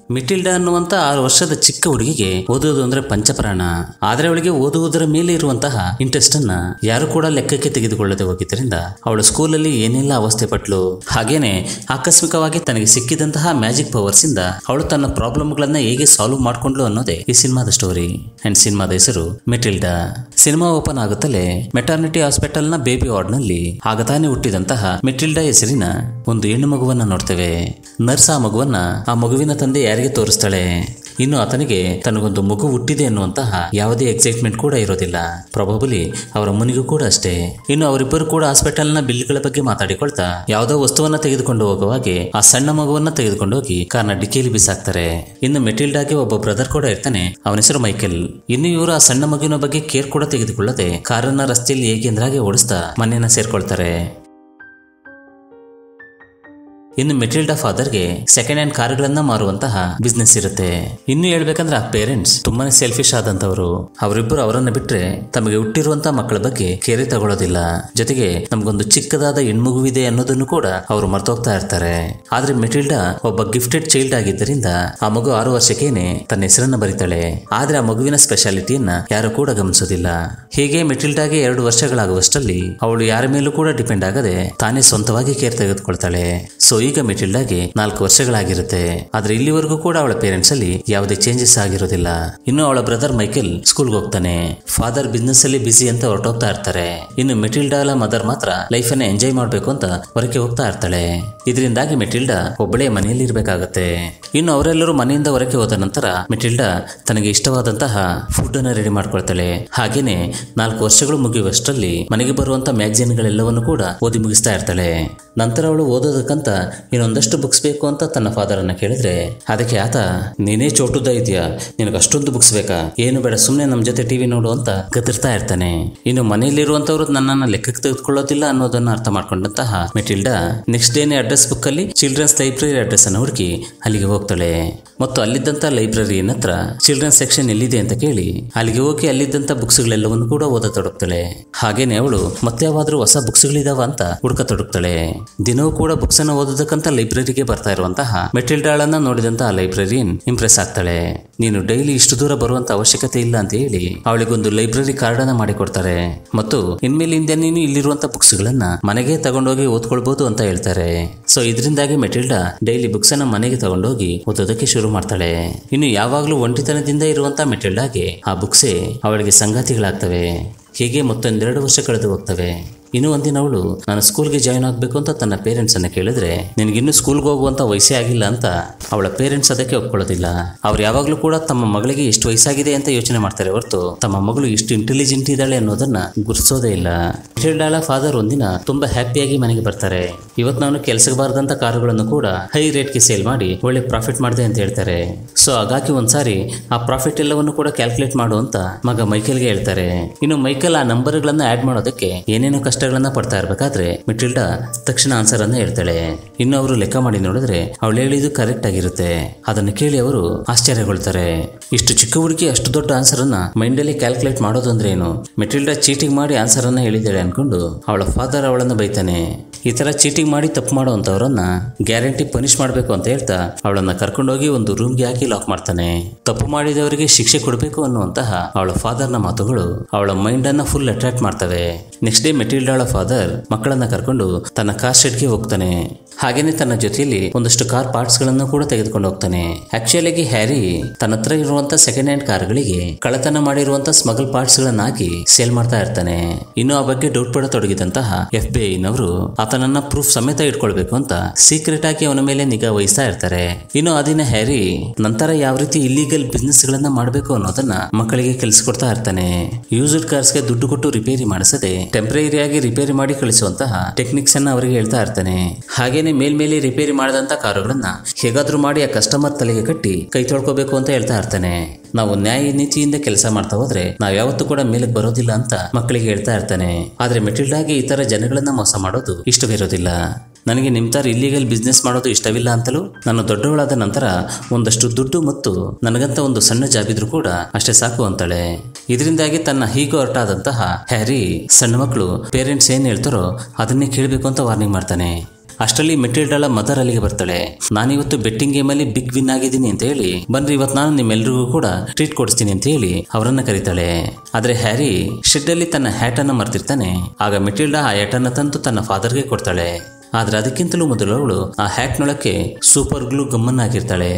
ಮಿಟಿಲ್ಡಾ ಅನ್ನುವಂತ ಆರು ವರ್ಷದ ಚಿಕ್ಕ ಹುಡುಗಿಗೆ ಓದುವುದು ಅಂದ್ರೆ ಪಂಚಪ್ರಾಣ ಆದ್ರೆ ಅವಳಿಗೆ ಓದುವುದರ ಮೇಲೆ ಇರುವಂತಹ ಇಂಟ್ರೆಸ್ಟ್ ಅನ್ನ ಯಾರು ಕೂಡ ಲೆಕ್ಕಕ್ಕೆ ತೆಗೆದುಕೊಳ್ಳದೆ ಹೋಗಿದ್ದರಿಂದ ಅವಳು ಸ್ಕೂಲಲ್ಲಿ ಏನೆಲ್ಲ ಅವಸ್ಥೆ ಪಟ್ಲು ಹಾಗೇನೆ ಆಕಸ್ಮಿಕವಾಗಿ ತನಗೆ ಸಿಕ್ಕಿದಂತಹ ಮ್ಯಾಜಿಕ್ ಪವರ್ಸ್ ಇಂದ ಅವಳು ತನ್ನ ಪ್ರಾಬ್ಲಮ್ಗಳನ್ನ ಹೇಗೆ ಸಾಲ್ವ್ ಮಾಡ್ಕೊಂಡ್ಲು ಅನ್ನೋದೇ ಈ ಸಿನಿಮಾದ ಸ್ಟೋರಿ ಅಂಡ್ ಸಿನಿಮಾದ ಹೆಸರು ಮೆಟಿಲ್ಡಾ ಸಿನಿಮಾ ಓಪನ್ ಆಗುತ್ತಲೇ ಮೆಟರ್ನಿಟಿ ಹಾಸ್ಪಿಟಲ್ ನ ಬೇಬಿ ವಾರ್ಡ್ ನಲ್ಲಿ ಆಗ ತಾನೇ ಹುಟ್ಟಿದಂತಹ ಮೆಟಿಲ್ಡಾ ಹೆಸರಿನ ಒಂದು ಹೆಣ್ಣು ಮಗುವನ್ನ ನೋಡ್ತೇವೆ ನರ್ಸ್ ಆ ಮಗುವನ್ನ ಆ ಮಗುವಿನ ತಂದೆ ಯಾರಿಗೆ ತೋರಿಸ್ತಾಳೆ ಇನ್ನು ಆತನಿಗೆ ತನಗೊಂದು ಮಗು ಹುಟ್ಟಿದೆ ಅನ್ನುವಂತಹ ಯಾವುದೇ ಎಕ್ಸೈಟ್ಮೆಂಟ್ ಕೂಡ ಇರೋದಿಲ್ಲ ಪ್ರೊಬಬಲಿ ಅವರ ಅಮ್ಮನಿಗೂ ಕೂಡ ಅಷ್ಟೇ ಇನ್ನು ಅವರಿಬ್ಬರು ಕೂಡ ಹಾಸ್ಪಿಟಲ್ನ ಬಿಲ್ಗಳ ಬಗ್ಗೆ ಮಾತಾಡಿಕೊಳ್ತಾ ಯಾವುದೋ ವಸ್ತುವನ್ನ ತೆಗೆದುಕೊಂಡು ಹೋಗುವಾಗೆ ಆ ಸಣ್ಣ ಮಗುವನ್ನ ತೆಗೆದುಕೊಂಡು ಹೋಗಿ ಕಾರ್ನ ಡಿಕ್ಕಿಯಲ್ಲಿ ಬಿಸಾಕ್ತಾರೆ ಇನ್ನು ಮೆಟಿಲ್ಡಾಗೆ ಒಬ್ಬ ಬ್ರದರ್ ಕೂಡ ಇರ್ತಾನೆ ಅವನ ಹೆಸರು ಮೈಕೆಲ್ ಇನ್ನು ಇವರು ಆ ಸಣ್ಣ ಮಗುವಿನ ಬಗ್ಗೆ ಕೇರ್ ಕೂಡ ತೆಗೆದುಕೊಳ್ಳದೆ ಕಾರನ್ನ ರಸ್ತೆಯಲ್ಲಿ ಹೇಗೆಂದ್ರಾಗೆ ಓಡಿಸ್ತಾ ಮನೆಯನ್ನ ಸೇರ್ಕೊಳ್ತಾರೆ ಇನ್ನು ಮೆಟಿಲ್ಡಾ ಫಾದರ್ಗೆ ಸೆಕೆಂಡ್ ಹ್ಯಾಂಡ್ ಕಾರುಗಳನ್ನ ಮಾರುವಂತಹ ಬಿಸ್ನೆಸ್ ಇರುತ್ತೆ ಇನ್ನು ಹೇಳ್ಬೇಕಂದ್ರೆ ಆ ಪೇರೆಂಟ್ಸ್ ತುಂಬಾನೇ ಸೆಲ್ಫಿಶ್ ಆದಂತವರು ಅವರಿಬ್ಬರು ಅವರನ್ನ ಬಿಟ್ರೆ ತಮಗೆ ಹುಟ್ಟಿರುವಂತಹ ಮಕ್ಕಳ ಬಗ್ಗೆ ಕೇರೆ ತಗೊಳ್ಳೋದಿಲ್ಲ ಜೊತೆಗೆ ನಮಗೊಂದು ಚಿಕ್ಕದಾದ ಹೆಣ್ಮಗುವಿದೆ ಅನ್ನೋದನ್ನು ಕೂಡ ಅವರು ಮರ್ತೋಗ್ತಾ ಇರ್ತಾರೆ ಆದ್ರೆ ಮೆಟಿಲ್ಡಾ ಒಬ್ಬ ಗಿಫ್ಟೆಡ್ ಚೈಲ್ಡ್ ಆಗಿದ್ದರಿಂದ ಆ ಮಗು ಆರು ವರ್ಷಕ್ಕೇನೆ ತನ್ನ ಹೆಸರನ್ನ ಬರೀತಾಳೆ ಆದ್ರೆ ಆ ಮಗುವಿನ ಸ್ಪೆಷಾಲಿಟಿಯನ್ನ ಯಾರು ಕೂಡ ಗಮನಿಸೋದಿಲ್ಲ ಹೀಗೆ ಮೆಟಿಲ್ಡಾಗೆ ಎರಡು ವರ್ಷಗಳಾಗುವಷ್ಟರಲ್ಲಿ ಅವಳು ಯಾರ ಮೇಲೂ ಕೂಡ ಡಿಪೆಂಡ್ ಆಗದೆ ತಾನೇ ಸ್ವಂತವಾಗಿ ಕೇರ್ ತೆಗೆದುಕೊಳ್ತಾಳೆ ಸೊ ಈಗ ಮೆಟಿಲ್ಡಾಗೆ ನಾಲ್ಕು ವರ್ಷಗಳಾಗಿರುತ್ತೆ ಆದ್ರೆ ಇಲ್ಲಿವರೆಗೂ ಕೂಡ ಅವಳ ಪೇರೆಂಟ್ಸ್ ಅಲ್ಲಿ ಯಾವುದೇ ಚೇಂಜಸ್ ಆಗಿರೋದಿಲ್ಲ ಇನ್ನು ಅವಳ ಬ್ರದರ್ ಮೈಕೆಲ್ ಸ್ಕೂಲ್ಗೆ ಹೋಗ್ತಾನೆ ಫಾದರ್ ಬಿಸ್ನೆಸ್ ಅಲ್ಲಿ ಬಿಸಿ ಅಂತ ಹೊರಟೋಗ್ತಾ ಇರ್ತಾರೆ ಇನ್ನು ಮೆಟಿಲ್ಡಾಲ ಮದರ್ ಮಾತ್ರ ಲೈಫ್ ಅನ್ನ ಎಂಜಾಯ್ ಮಾಡ್ಬೇಕು ಅಂತ ಹೊರಗೆ ಹೋಗ್ತಾ ಇರ್ತಾಳೆ ಇದರಿಂದಾಗಿ ಮೆಟಿಲ್ಡಾ ಒಬ್ಬಳೇ ಮನೆಯಲ್ಲಿ ಇರ್ಬೇಕಾಗತ್ತೆ ಇನ್ನು ಅವರೆಲ್ಲರೂ ಮನೆಯಿಂದ ಹೊರಗೆ ಹೋದ ನಂತರ ಮೆಟಿಲ್ಡಾ ತನಗೆ ಇಷ್ಟವಾದಂತಹ ಫುಡ್ ಅನ್ನ ರೆಡಿ ಮಾಡ್ಕೊಳ್ತಾಳೆ ಹಾಗೇನೆ ನಾಲ್ಕು ವರ್ಷಗಳು ಮುಗಿಯುವಷ್ಟರಲ್ಲಿ ಮನೆಗೆ ಬರುವಂತ ಮ್ಯಾಗಝಿನ್ಗಳೆಲ್ಲವನ್ನು ಕೂಡ ಓದಿ ಮುಗಿಸ್ತಾ ಇರ್ತಾಳೆ ನಂತರ ಅವಳು ಓದೋದಕ್ಕಂತ ಇನ್ನೊಂದಷ್ಟು ಬುಕ್ಸ್ ಬೇಕು ಅಂತ ತನ್ನ ಫಾದರ್ ಅನ್ನ ಕೇಳಿದ್ರೆ ಅದಕ್ಕೆ ಆತ ನೀನೇ ಚೋಟುದ ಇದೆಯಾ ನಿನಗೆ ಅಷ್ಟೊಂದು ಬುಕ್ಸ್ ಬೇಕಾ ಏನು ಬೇಡ ಸುಮ್ಮನೆ ನಮ್ಮ ಜೊತೆ ಟಿವಿ ನೋಡು ಅಂತ ಗತಿರ್ತಾ ಇರ್ತಾನೆ ಇನ್ನು ಮನೆಯಲ್ಲಿರುವಂತವ್ರು ನನ್ನನ್ನ ಲೆಕ್ಕಕ್ಕೆ ತೆಗೆದುಕೊಳ್ಳೋದಿಲ್ಲ ಅನ್ನೋದನ್ನ ಅರ್ಥ ಮಾಡ್ಕೊಂಡಂತಹ ಮೆಟಿಲ್ಡಾ ನೆಕ್ಸ್ಟ್ ಡೇನೆ ಅಡ್ರೆಸ್ ಬುಕ್ ಅಲ್ಲಿ ಚಿಲ್ಡ್ರನ್ಸ್ ಲೈಬ್ರರಿ ಅಡ್ರೆಸ್ ಅನ್ನು ಹುಡುಕಿ ಅಲ್ಲಿಗೆ ಹೋಗ್ತಾಳೆ ಮತ್ತು ಅಲ್ಲಿದ್ದಂತ ಲೈಬ್ರರಿಯನ್ ಹತ್ರ ಚಿಲ್ಡ್ರನ್ಸ್ ಸೆಕ್ಷನ್ ಎಲ್ಲಿದೆ ಅಂತ ಕೇಳಿ ಅಲ್ಲಿಗೆ ಹೋಗಿ ಅಲ್ಲಿದ್ದಂತ ಬುಕ್ಸ್ಗಳೆಲ್ಲವನ್ನು ಕೂಡ ಓದತೊಡಗ್ತಾಳೆ ಹಾಗೇನೆ ಅವಳು ಮತ್ತೆ ಯಾವಾದ್ರೂ ಹೊಸ ಬುಕ್ಸ್ಗಳಿದಾವ ಅಂತ ಹುಡುಕತೊಡಗ್ತಾಳೆ ದಿನವೂ ಕೂಡ ಬುಕ್ಸ್ ಅನ್ನ ಓದೋದಕ್ಕಂತ ಲೈಬ್ರರಿಗೆ ಬರ್ತಾ ಇರುವಂತಹ ಮೆಟಿಲ್ಡಾಳನ್ನ ನೋಡಿದಂತ ಆ ಲೈಬ್ರರಿಯನ್ ಇಂಪ್ರೆಸ್ ಆಗ್ತಾಳೆ ನೀನು ಡೈಲಿ ಇಷ್ಟು ದೂರ ಬರುವಂತ ಅವಶ್ಯಕತೆ ಇಲ್ಲ ಅಂತ ಹೇಳಿ ಅವಳಿಗೊಂದು ಲೈಬ್ರರಿ ಕಾರ್ಡ್ ಅನ್ನ ಮಾಡಿಕೊಡ್ತಾರೆ ಮತ್ತು ಇನ್ಮೇಲಿಂದ ನೀನು ಇಲ್ಲಿರುವಂತ ಬುಕ್ಸ್ ಗಳನ್ನ ಮನೆಗೆ ತಗೊಂಡೋಗಿ ಓದ್ಕೊಳ್ಬಹುದು ಅಂತ ಹೇಳ್ತಾರೆ ಸೊ ಇದರಿಂದಾಗಿ ಮೆಟಿಲ್ಡಾ ಡೈಲಿ ಬುಕ್ಸ್ ಅನ್ನ ಮನೆಗೆ ತಗೊಂಡೋಗಿ ಓದೋದಕ್ಕೆ ಶುರು ಮಾಡ್ತಾಳೆ ಇನ್ನು ಯಾವಾಗ್ಲೂ ಒಂಟಿತನದಿಂದ ಇರುವಂತ ಮೆಟಿಲ್ಡಾಗೆ ಆ ಬುಕ್ಸೇ ಅವಳಿಗೆ ಸಂಗಾತಿಗಳಾಗ್ತವೆ ಹೀಗೆ ಮತ್ತೊಂದೆರಡು ವರ್ಷ ಕಳೆದು ಹೋಗ್ತವೆ ಇನ್ನು ಒಂದಿನ ಅವಳು ನಾನು ಸ್ಕೂಲ್ಗೆ ಜಾಯ್ನ್ ಆಗಬೇಕು ಅಂತ ತನ್ನ ಪೇರೆಂಟ್ಸ್ ಅನ್ನ ಕೇಳಿದ್ರೆ ನಿನಗಿನ್ನೂ ಸ್ಕೂಲ್ಗೆ ಹೋಗುವಂತ ವಯಸ್ಸೇ ಆಗಿಲ್ಲ ಅಂತ ಅವಳ ಪೇರೆಂಟ್ಸ್ ಅದಕ್ಕೆ ಒಪ್ಕೊಳ್ಳೋದಿಲ್ಲ ಅವ್ರು ಯಾವಾಗಲೂ ಕೂಡ ತಮ್ಮ ಮಗಳಿಗೆ ಎಷ್ಟು ವಯಸ್ಸಾಗಿದೆ ಅಂತ ಯೋಚನೆ ಮಾಡ್ತಾರೆ ಹೊರತು ತಮ್ಮ ಮಗಳು ಇಷ್ಟು ಇಂಟೆಲಿಜೆಂಟ್ ಇದ್ದಾಳೆ ಅನ್ನೋದನ್ನ ಗುರುತಿಸೋದೇ ಇಲ್ಲ ಹಿಲ್ಡಾಳ ಫಾದರ್ ಒಂದಿನ ತುಂಬಾ ಹ್ಯಾಪಿಯಾಗಿ ಮನೆಗೆ ಬರ್ತಾರೆ ಇವತ್ತು ನಾನು ಕೆಲಸಕ್ಕೆ ಬಾರದಂತ ಕಾರುಗಳನ್ನು ಕೂಡ ಹೈ ರೇಟ್ಗೆ ಸೇಲ್ ಮಾಡಿ ಒಳ್ಳೆ ಪ್ರಾಫಿಟ್ ಮಾಡಿದೆ ಅಂತ ಹೇಳ್ತಾರೆ ಸೊ ಹಾಗಾಗಿ ಒಂದ್ಸಾರಿ ಆ ಪ್ರಾಫಿಟ್ ಎಲ್ಲವನ್ನು ಕೂಡ ಕ್ಯಾಲ್ಕುಲೇಟ್ ಮಾಡು ಅಂತ ಮಗ ಮೈಕೆಲ್ಗೆ ಹೇಳ್ತಾರೆ ಇನ್ನು ಮೈಕೆಲ್ ಆ ನಂಬರ್ಗಳನ್ನ ಆಡ್ ಮಾಡೋದಕ್ಕೆ ಏನೇನೋ ಕಷ್ಟಗಳನ್ನ ಪಡ್ತಾ ಇರ್ಬೇಕಾದ್ರೆ ಮಿಟಿಲ್ಡಾ ತಕ್ಷಣ ಆನ್ಸರ್ ಅನ್ನ ಹೇಳ್ತಾಳೆ ಇನ್ನು ಅವರು ಲೆಕ್ಕ ಮಾಡಿ ನೋಡಿದ್ರೆ ಅವಳು ಹೇಳಿದ್ದು ಕರೆಕ್ಟ್ ಆಗಿರುತ್ತೆ ಅದನ್ನು ಕೇಳಿ ಅವರು ಆಶ್ಚರ್ಯಗೊಳ್ತಾರೆ ಇಷ್ಟು ಚಿಕ್ಕ ಹುಡುಗಿ ಅಷ್ಟು ದೊಡ್ಡ ಆನ್ಸರ್ ಅನ್ನ ಮೈಂಡಲ್ಲಿ ಕ್ಯಾಲ್ಕುಲೇಟ್ ಮಾಡೋದು ಅಂದ್ರೆ ಏನು ಮೆಟಿಲ್ಡಾ ಚೀಟಿಂಗ್ ಮಾಡಿ ಆನ್ಸರ್ ಅನ್ನ ಹೇಳಿದ್ದಾಳೆ ಅನ್ಕೊಂಡು ಅವಳ ಫಾದರ್ ಅವಳನ್ನ ಬೈತಾನೆ ಈ ತರ ಚೀಟಿಂಗ್ ಮಾಡಿ ತಪ್ಪು ಮಾಡೋಂಥವ್ರನ್ನ ಗ್ಯಾರಂಟಿ ಪನಿಷ್ ಮಾಡಬೇಕು ಅಂತ ಹೇಳ್ತಾ ಅವಳನ್ನ ಕರ್ಕೊಂಡೋಗಿ ಒಂದು ರೂಮ್ಗೆ ಹಾಕಿ ಲಾಕ್ ಮಾಡ್ತಾನೆ ತಪ್ಪು ಮಾಡಿದವರಿಗೆ ಶಿಕ್ಷೆ ಕೊಡಬೇಕು ಅನ್ನುವಂತಹ ಅವಳ ಫಾದರ್ನ ಮಾತುಗಳು ಅವಳ ಮೈಂಡ್ ಅನ್ನ ಫುಲ್ ಅಟ್ರಾಕ್ಟ್ ಮಾಡ್ತವೆ ನೆಕ್ಸ್ಟ್ ಡೇ ಮೆಟಿಲ್ಡಾಳ ಫಾದರ್ ಮಕ್ಕಳನ್ನ ಕರ್ಕೊಂಡು ತನ್ನ ಕಾರ್ ಶೆಡ್ಗೆ ಹೋಗ್ತಾನೆ ಹಾಗೇನೆ ತನ್ನ ಜೊತೆಯಲ್ಲಿ ಒಂದಷ್ಟು ಕಾರ್ ಪಾರ್ಟ್ಸ್ ಗಳನ್ನು ಕೂಡ ತೆಗೆದುಕೊಂಡು ಹೋಗ್ತಾನೆ ಆಕ್ಚುಲಿಯಾಗಿ ಹ್ಯಾರಿ ತನ್ನ ಹತ್ರ ಇರುವಂತ ಸೆಕೆಂಡ್ ಹ್ಯಾಂಡ್ ಕಾರ್ಗಳಿಗೆ ಕಳ್ಳತನ ಮಾಡಿರುವಂತ ಸ್ಮಗಲ್ ಪಾರ್ಟ್ಸ್ ಗಳನ್ನ ಹಾಕಿ ಸೇಲ್ ಮಾಡ್ತಾ ಇರ್ತಾನೆ ಇನ್ನು ಆ ಬಗ್ಗೆ ಡೌಟ್ ಪಡತೊಡಗಿದಂತಹ ಎಫ್ ಬಿ ಐನವರು ಆತನನ್ನ ಪ್ರೂಫ್ ಸಮೇತ ಇಟ್ಕೊಳ್ಬೇಕು ಅಂತ ಸೀಕ್ರೆಟ್ ಆಗಿ ಅವನ ಮೇಲೆ ನಿಗಾ ವಹಿಸ್ತಾ ಇರ್ತಾರೆ ಇನ್ನು ಆ ದಿನ ಹ್ಯಾರಿ ನಂತರ ಯಾವ ರೀತಿ ಇಲ್ಲಿಗಲ್ ಬಿಸ್ನೆಸ್ ಗಳನ್ನ ಮಾಡಬೇಕು ಅನ್ನೋದನ್ನ ಮಕ್ಕಳಿಗೆ ಕಲಿಸ್ಕೊಡ್ತಾ ಇರ್ತಾನೆ ಯೂಸ್ಡ್ ಕಾರ್ಸ್ಗೆ ದುಡ್ಡು ಕೊಟ್ಟು ರಿಪೇರಿ ಮಾಡಿಸದೆ ಟೆಂಪರರಿ ಆಗಿ ರಿಪೇರಿ ಮಾಡಿ ಕಳಿಸುವಂತಹ ಟೆಕ್ನಿಕ್ಸ್ ಅನ್ನ ಅವರಿಗೆ ಹೇಳ್ತಾ ಇರ್ತಾನೆ ಹಾಗೇನೆ ಮೇಲ್ಮೇಲೆ ರಿಪೇರಿ ಮಾಡಿದಂತ ಕಾರುಗಳನ್ನ ಹೇಗಾದ್ರೂ ಮಾಡಿ ಆ ಕಸ್ಟಮರ್ ತಲೆಗೆ ಕಟ್ಟಿ ಕೈ ತೊಳ್ಕೋಬೇಕು ಅಂತ ಹೇಳ್ತಾ ಇರ್ತಾನೆ ನಾವು ನ್ಯಾಯ ನೀತಿಯಿಂದ ಕೆಲಸ ಮಾಡ್ತಾ ಹೋದ್ರೆ ನಾವ್ ಯಾವತ್ತೂ ಕೂಡ ಮೇಲಕ್ಕೆ ಬರೋದಿಲ್ಲ ಅಂತ ಮಕ್ಕಳಿಗೆ ಹೇಳ್ತಾ ಇರ್ತಾನೆ ಆದ್ರೆ ಮೆಟಿಲ್ಡಾಗೆ ಈ ತರ ಜನಗಳನ್ನ ಮೋಸ ಮಾಡೋದು ಇಷ್ಟವಿರೋದಿಲ್ಲ ನನಗೆ ನಿಮ್ಮ ಥರ ಇಲ್ಲಿಗಲ್ ಬಿಸ್ನೆಸ್ ಮಾಡೋದು ಇಷ್ಟವಿಲ್ಲ ಅಂತಲೂ ನಾನು ದೊಡ್ಡವಳಾದ ನಂತರ ಒಂದಷ್ಟು ದುಡ್ಡು ಮತ್ತು ನನಗಂತ ಒಂದು ಸಣ್ಣ ಜಾಬ್ ಇದ್ರೂ ಕೂಡ ಅಷ್ಟೇ ಸಾಕು ಅಂತಾಳೆ ಇದರಿಂದಾಗಿ ತನ್ನ ಹೀಗೂ ಹೊರಟಾದಂತಹ ಹ್ಯಾರಿ ಸಣ್ಣ ಮಕ್ಕಳು ಪೇರೆಂಟ್ಸ್ ಏನ್ ಹೇಳ್ತಾರೋ ಅದನ್ನೇ ಕೇಳಬೇಕು ಅಂತ ವಾರ್ನಿಂಗ್ ಮಾಡ್ತಾನೆ ಅಷ್ಟರಲ್ಲಿ ಮೆಟಿಲ್ಡಾಳ ಮದರ್ ಅಲ್ಲಿಗೆ ಬರ್ತಾಳೆ ನಾನಿವತ್ತು ಬೆಟ್ಟಿಂಗ್ ಗೇಮ್ ಅಲ್ಲಿ ಬಿಗ್ ವಿನ್ ಆಗಿದ್ದೀನಿ ಅಂತ ಹೇಳಿ ಬನ್ರಿ ಇವತ್ತು ನಾನು ನಿಮ್ಮೆಲ್ರಿಗೂ ಕೂಡ ಟ್ರೀಟ್ ಕೊಡಿಸ್ತೀನಿ ಅಂತ ಹೇಳಿ ಅವರನ್ನ ಕರೀತಾಳೆ ಆದ್ರೆ ಹ್ಯಾರಿ ಶೆಡ್ ಅಲ್ಲಿ ತನ್ನ ಹ್ಯಾಟ್ ಅನ್ನ ಮರ್ತಿರ್ತಾನೆ ಆಗ ಮೆಟಿಲ್ಡಾ ಆ ಹ್ಯಾಟ್ ಅನ್ನ ತಂದು ತನ್ನ ಫಾದರ್ಗೆ ಕೊಡ್ತಾಳೆ ಆದ್ರೆ ಅದಕ್ಕಿಂತಲೂ ಮೊದಲು ಅವಳು ಆ ಹ್ಯಾಟ್ನೊಳಕ್ಕೆ ಸೂಪರ್ ಗ್ಲೂ ಗಮ್ಮನ್ನ ಹಾಕಿರ್ತಾಳೆ